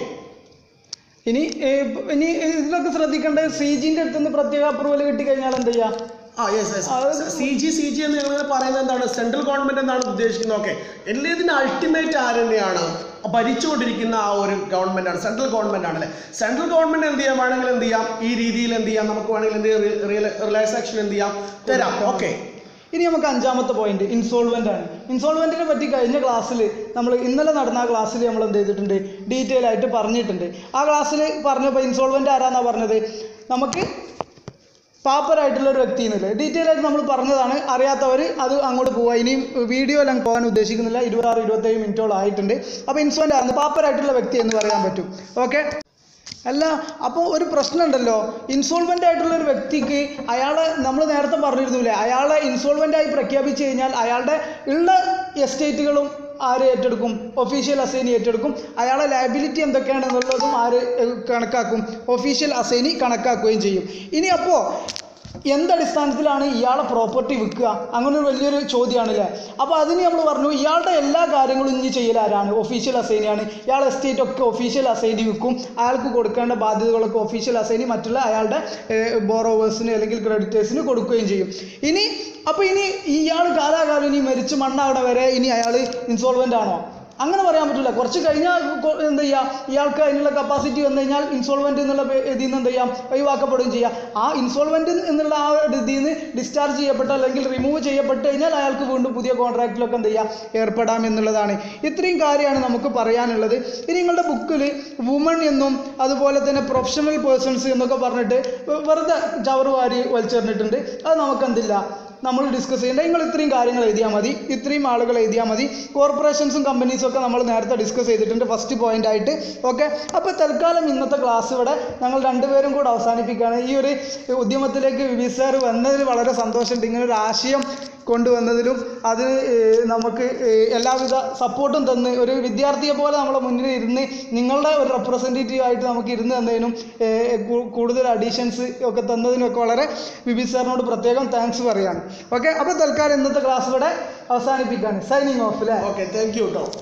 [SPEAKER 1] ഇനി ഏ, ഇനി ഇതിലൊക്കെ ശ്രദ്ധിക്കേണ്ടത് സി ജിന്റെ അടുത്ത് നിന്ന് പ്രത്യേക അപ്രൂവൽ കിട്ടിക്കഴിഞ്ഞാൽ എന്ത് ചെയ്യാം
[SPEAKER 2] ആ yes yes C G C G എന്ന് ഞങ്ങൾ പറയുന്നത് എന്താണ് സെൻട്രൽ ഗവൺമെന്റ് എന്താണ് ഉദ്ദേശിക്കുന്നത് ഓക്കെ എല്ലാത്തിനും അൾട്ടിമേറ്റ് ആര് തന്നെയാണ് ഭരിച്ചുകൊണ്ടിരിക്കുന്ന ആ ഒരു ഗവൺമെന്റ് ആണ് സെൻട്രൽ ഗവൺമെന്റ് ആണ് അല്ലേ സെൻട്രൽ ഗവൺമെന്റ് എന്ത് ചെയ്യാം വേണമെങ്കിൽ എന്ത് ചെയ്യാം ഈ രീതിയിൽ എന്ത് ചെയ്യാം നമുക്ക് വേണമെങ്കിൽ എന്ത് ചെയ്യാം റിലാക്സേഷൻ എന്ത് ചെയ്യാം തരാം ഓക്കെ
[SPEAKER 1] ഇനി നമുക്ക് അഞ്ചാമത്തെ പോയിന്റ് ഇൻസോൾവെന്റ് ആണ് ഇൻസോൾവെന്റിനെ പറ്റി കഴിഞ്ഞ ക്ലാസ്സിൽ നമ്മൾ ഇന്നലെ നടന്ന ആ ക്ലാസ്സിൽ നമ്മൾ എന്ത് ചെയ്തിട്ടുണ്ട് ഡീറ്റെയിൽ ആയിട്ട് പറഞ്ഞിട്ടുണ്ട് ആ ക്ലാസ്സിൽ പറഞ്ഞപ്പോൾ ഇൻസോൾവെന്റ് ആരാന്നാ പറഞ്ഞത് നമുക്ക് പാപ്പറായിട്ടുള്ള ഒരു വ്യക്തി എന്നില്ല ഡീറ്റെയിൽ ആയിട്ട് നമ്മൾ പറഞ്ഞതാണ് അറിയാത്തവർ അത് അങ്ങോട്ട് പോവുക ഇനിയും വീഡിയോ എല്ലാം പോകാൻ ഉദ്ദേശിക്കുന്നില്ല ഇരുപത്താറ് ഇരുപത്തേഴ് മിനിറ്റോളം ആയിട്ടുണ്ട് അപ്പോൾ ഇൻസോൾവെന്റ് ആണ് പാപ്പറായിട്ടുള്ള വ്യക്തി എന്ന് പറയാൻ പറ്റും ഓക്കെ അല്ല അപ്പോൾ ഒരു പ്രശ്നമുണ്ടല്ലോ ഇൻസോൾവെൻ്റ് ആയിട്ടുള്ള ഒരു വ്യക്തിക്ക് അയാളെ നമ്മൾ നേരത്തെ പറഞ്ഞിരുന്നില്ലേ അയാളെ ഇൻസോൾവെൻ്റ് ആയി പ്രഖ്യാപിച്ചു കഴിഞ്ഞാൽ അയാളുടെ ഉള്ള എസ്റ്റേറ്റുകളും ആര് ഏറ്റെടുക്കും ഒഫീഷ്യൽ അസൈനി ഏറ്റെടുക്കും അയാളെ ലയബിലിറ്റി എന്തൊക്കെയാണെന്നുള്ളതും ആര് ഏഹ്, കണക്കാക്കും ഒഫീഷ്യൽ അസൈനി കണക്കാക്കുകയും ചെയ്യും ഇനി അപ്പോൾ എന്തടിസ്ഥാനത്തിലാണ് ഇയാളെ പ്രോപ്പർട്ടി വിൽക്കുക അങ്ങനെ ഒരു വലിയൊരു ചോദ്യമാണല്ലേ അപ്പോൾ അതിന് നമ്മൾ പറഞ്ഞു ഇയാളുടെ എല്ലാ കാര്യങ്ങളും ഇനി ചെയ്യൽ ആരാണ് ഒഫീഷ്യൽ അസൈനിയാണ് ഇയാൾ എസ്റ്റേറ്റ് ഒക്കെ ഒഫീഷ്യൽ അസൈനി വിൽക്കും അയാൾക്ക് കൊടുക്കേണ്ട ബാധ്യതകളൊക്കെ ഒഫീഷ്യൽ അസൈനി മറ്റുള്ള അയാളുടെ ബോറോവേഴ്സിന് അല്ലെങ്കിൽ ക്രെഡിറ്റേഴ്സിന് കൊടുക്കുകയും ചെയ്യും ഇനി അപ്പോൾ ഇനി ഇയാൾ കാലാകാലം ഇനി മരിച്ച് മണ്ണാവിടെ വരെ ഇനി അയാൾ ഇൻസോൾവെൻ്റ് ആണോ അങ്ങനെ പറയാൻ പറ്റില്ല കുറച്ച് കഴിഞ്ഞാൽ കൊ- എന്ത് ചെയ്യാം ഇയാൾക്ക് അതിനുള്ള കപ്പാസിറ്റി വന്നു കഴിഞ്ഞാൽ ഇൻസോൾവെന്റ് എന്നുള്ള പേ- ഇതിൽ നിന്ന് എന്ത് ചെയ്യാം ഒഴിവാക്കപ്പെടുകയും ചെയ്യാം ആ ഇൻസോൾവെന്റ് എന്നുള്ള ആ ഒരു ഇതിൽ നിന്ന് ഡിസ്ചാർജ് ചെയ്യപ്പെട്ട അല്ലെങ്കിൽ റിമൂവ് ചെയ്യപ്പെട്ട് കഴിഞ്ഞാൽ അയാൾക്ക് വീണ്ടും പുതിയ കോൺട്രാക്റ്റിലൊക്കെ എന്ത് ചെയ്യാം ഏർപ്പെടാം എന്നുള്ളതാണ് ഇത്രയും കാര്യമാണ് നമുക്ക് പറയാനുള്ളത് ഇനി നിങ്ങളുടെ ബുക്കിൽ വുമൺ എന്നും അതുപോലെ തന്നെ പ്രൊഫഷണൽ പേഴ്സൺസ് എന്നൊക്കെ പറഞ്ഞിട്ട് വെ- വെറുതെ ചവറ് വാരി വലിച്ചെറിഞ്ഞിട്ടുണ്ട് അത് നമുക്കെന്തില്ല നമ്മൾ ഡിസ്കസ് ചെയ്യേണ്ട നിങ്ങൾ ഇത്രയും കാര്യങ്ങൾ എഴുതിയാൽ മതി ഇത്രയും ആളുകൾ എഴുതിയാൽ മതി കോർപ്പറേഷൻസും കമ്പനീസും ഒക്കെ നമ്മൾ നേരത്തെ ഡിസ്കസ് ചെയ്തിട്ടുണ്ട് ഫസ്റ്റ് പോയിന്റ് ആയിട്ട് ഓക്കെ അപ്പോൾ തൽക്കാലം ഇന്നത്തെ ക്ലാസ് ഇവിടെ ഞങ്ങൾ രണ്ടുപേരും കൂടെ അവസാനിപ്പിക്കുകയാണ് ഈ ഒരു ഉദ്യമത്തിലേക്ക് വി സാർ വന്നതിൽ വളരെ സന്തോഷമുണ്ട് ഇങ്ങനെ ഒരു ആശയം കൊണ്ടുവന്നതിലും അതിന് ഏഹ്, നമുക്ക് ഏഹ്, എല്ലാവിധ സപ്പോർട്ടും തന്ന് ഒരു വിദ്യാർത്ഥിയെ പോലെ നമ്മളെ മുന്നിൽ ഇരുന്ന് നിങ്ങളുടെ ഒരു റെപ്രസെൻറ്റേറ്റീവ് ആയിട്ട് നമുക്ക് ഇരുന്ന് തന്നതിനും ഏഹ്, കൂ- കൂടുതൽ അഡീഷൻസ് ഒക്കെ തന്നതിനും ഒക്കെ വളരെ വിബി സാറിനോട് പ്രത്യേകം താങ്ക്സ് പറയാണ് ഓക്കെ അപ്പോൾ തൽക്കാലം ഇന്നത്തെ ക്ലാസ് ഇവിടെ അവസാനിപ്പിക്കുകയാണ് സൈനിങ് ഓഫ് അല്ലേ
[SPEAKER 2] ഓക്കെ താങ്ക് യു കേട്ടോ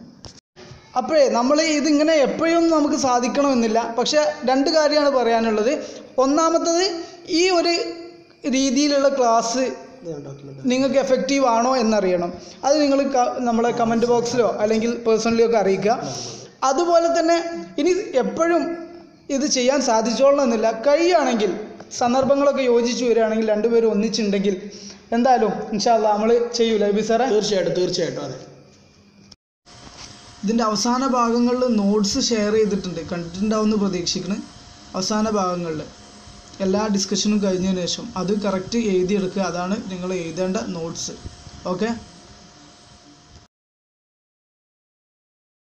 [SPEAKER 1] അപ്പോഴേ നമ്മൾ ഇതിങ്ങനെ എപ്പോഴും നമുക്ക് സാധിക്കണമെന്നില്ല പക്ഷെ രണ്ട് കാര്യമാണ് പറയാനുള്ളത് ഒന്നാമത്തത് ഈ ഒരു രീതിയിലുള്ള ക്ലാസ്
[SPEAKER 2] ഡോക്യുമെന്റ്
[SPEAKER 1] നിങ്ങൾക്ക് എഫക്റ്റീവ് ആണോ എന്നറിയണം അത് നിങ്ങൾ നമ്മളെ കമൻറ്റ് ബോക്സിലോ അല്ലെങ്കിൽ പേഴ്സണലിയോ ഒക്കെ അറിയിക്കുക അതുപോലെ തന്നെ ഇനി എപ്പോഴും ഇത് ചെയ്യാൻ സാധിച്ചോളണമെന്നില്ല കഴിയുകയാണെങ്കിൽ സന്ദർഭങ്ങളൊക്കെ യോജിച്ച് വരികയാണെങ്കിൽ രണ്ടുപേരും ഒന്നിച്ചുണ്ടെങ്കിൽ എന്തായാലും ഇൻഷാല്ല നമ്മൾ ചെയ്യൂല ബി സാറേ
[SPEAKER 2] തീർച്ചയായിട്ടും തീർച്ചയായിട്ടും അതെ
[SPEAKER 1] ഇതിൻ്റെ അവസാന ഭാഗങ്ങളിൽ നോട്ട്സ് ഷെയർ ചെയ്തിട്ടുണ്ട് കണ്ടിട്ടുണ്ടാവുമെന്ന് പ്രതീക്ഷിക്കുന്നു അവസാന ഭാഗങ്ങളിൽ എല്ലാ ഡിസ്കഷനും കഴിഞ്ഞതിന് ശേഷം അത് കറക്റ്റ് എഴുതിയെടുക്കുക അതാണ് നിങ്ങൾ എഴുതേണ്ട നോട്ട്സ് ഓക്കെ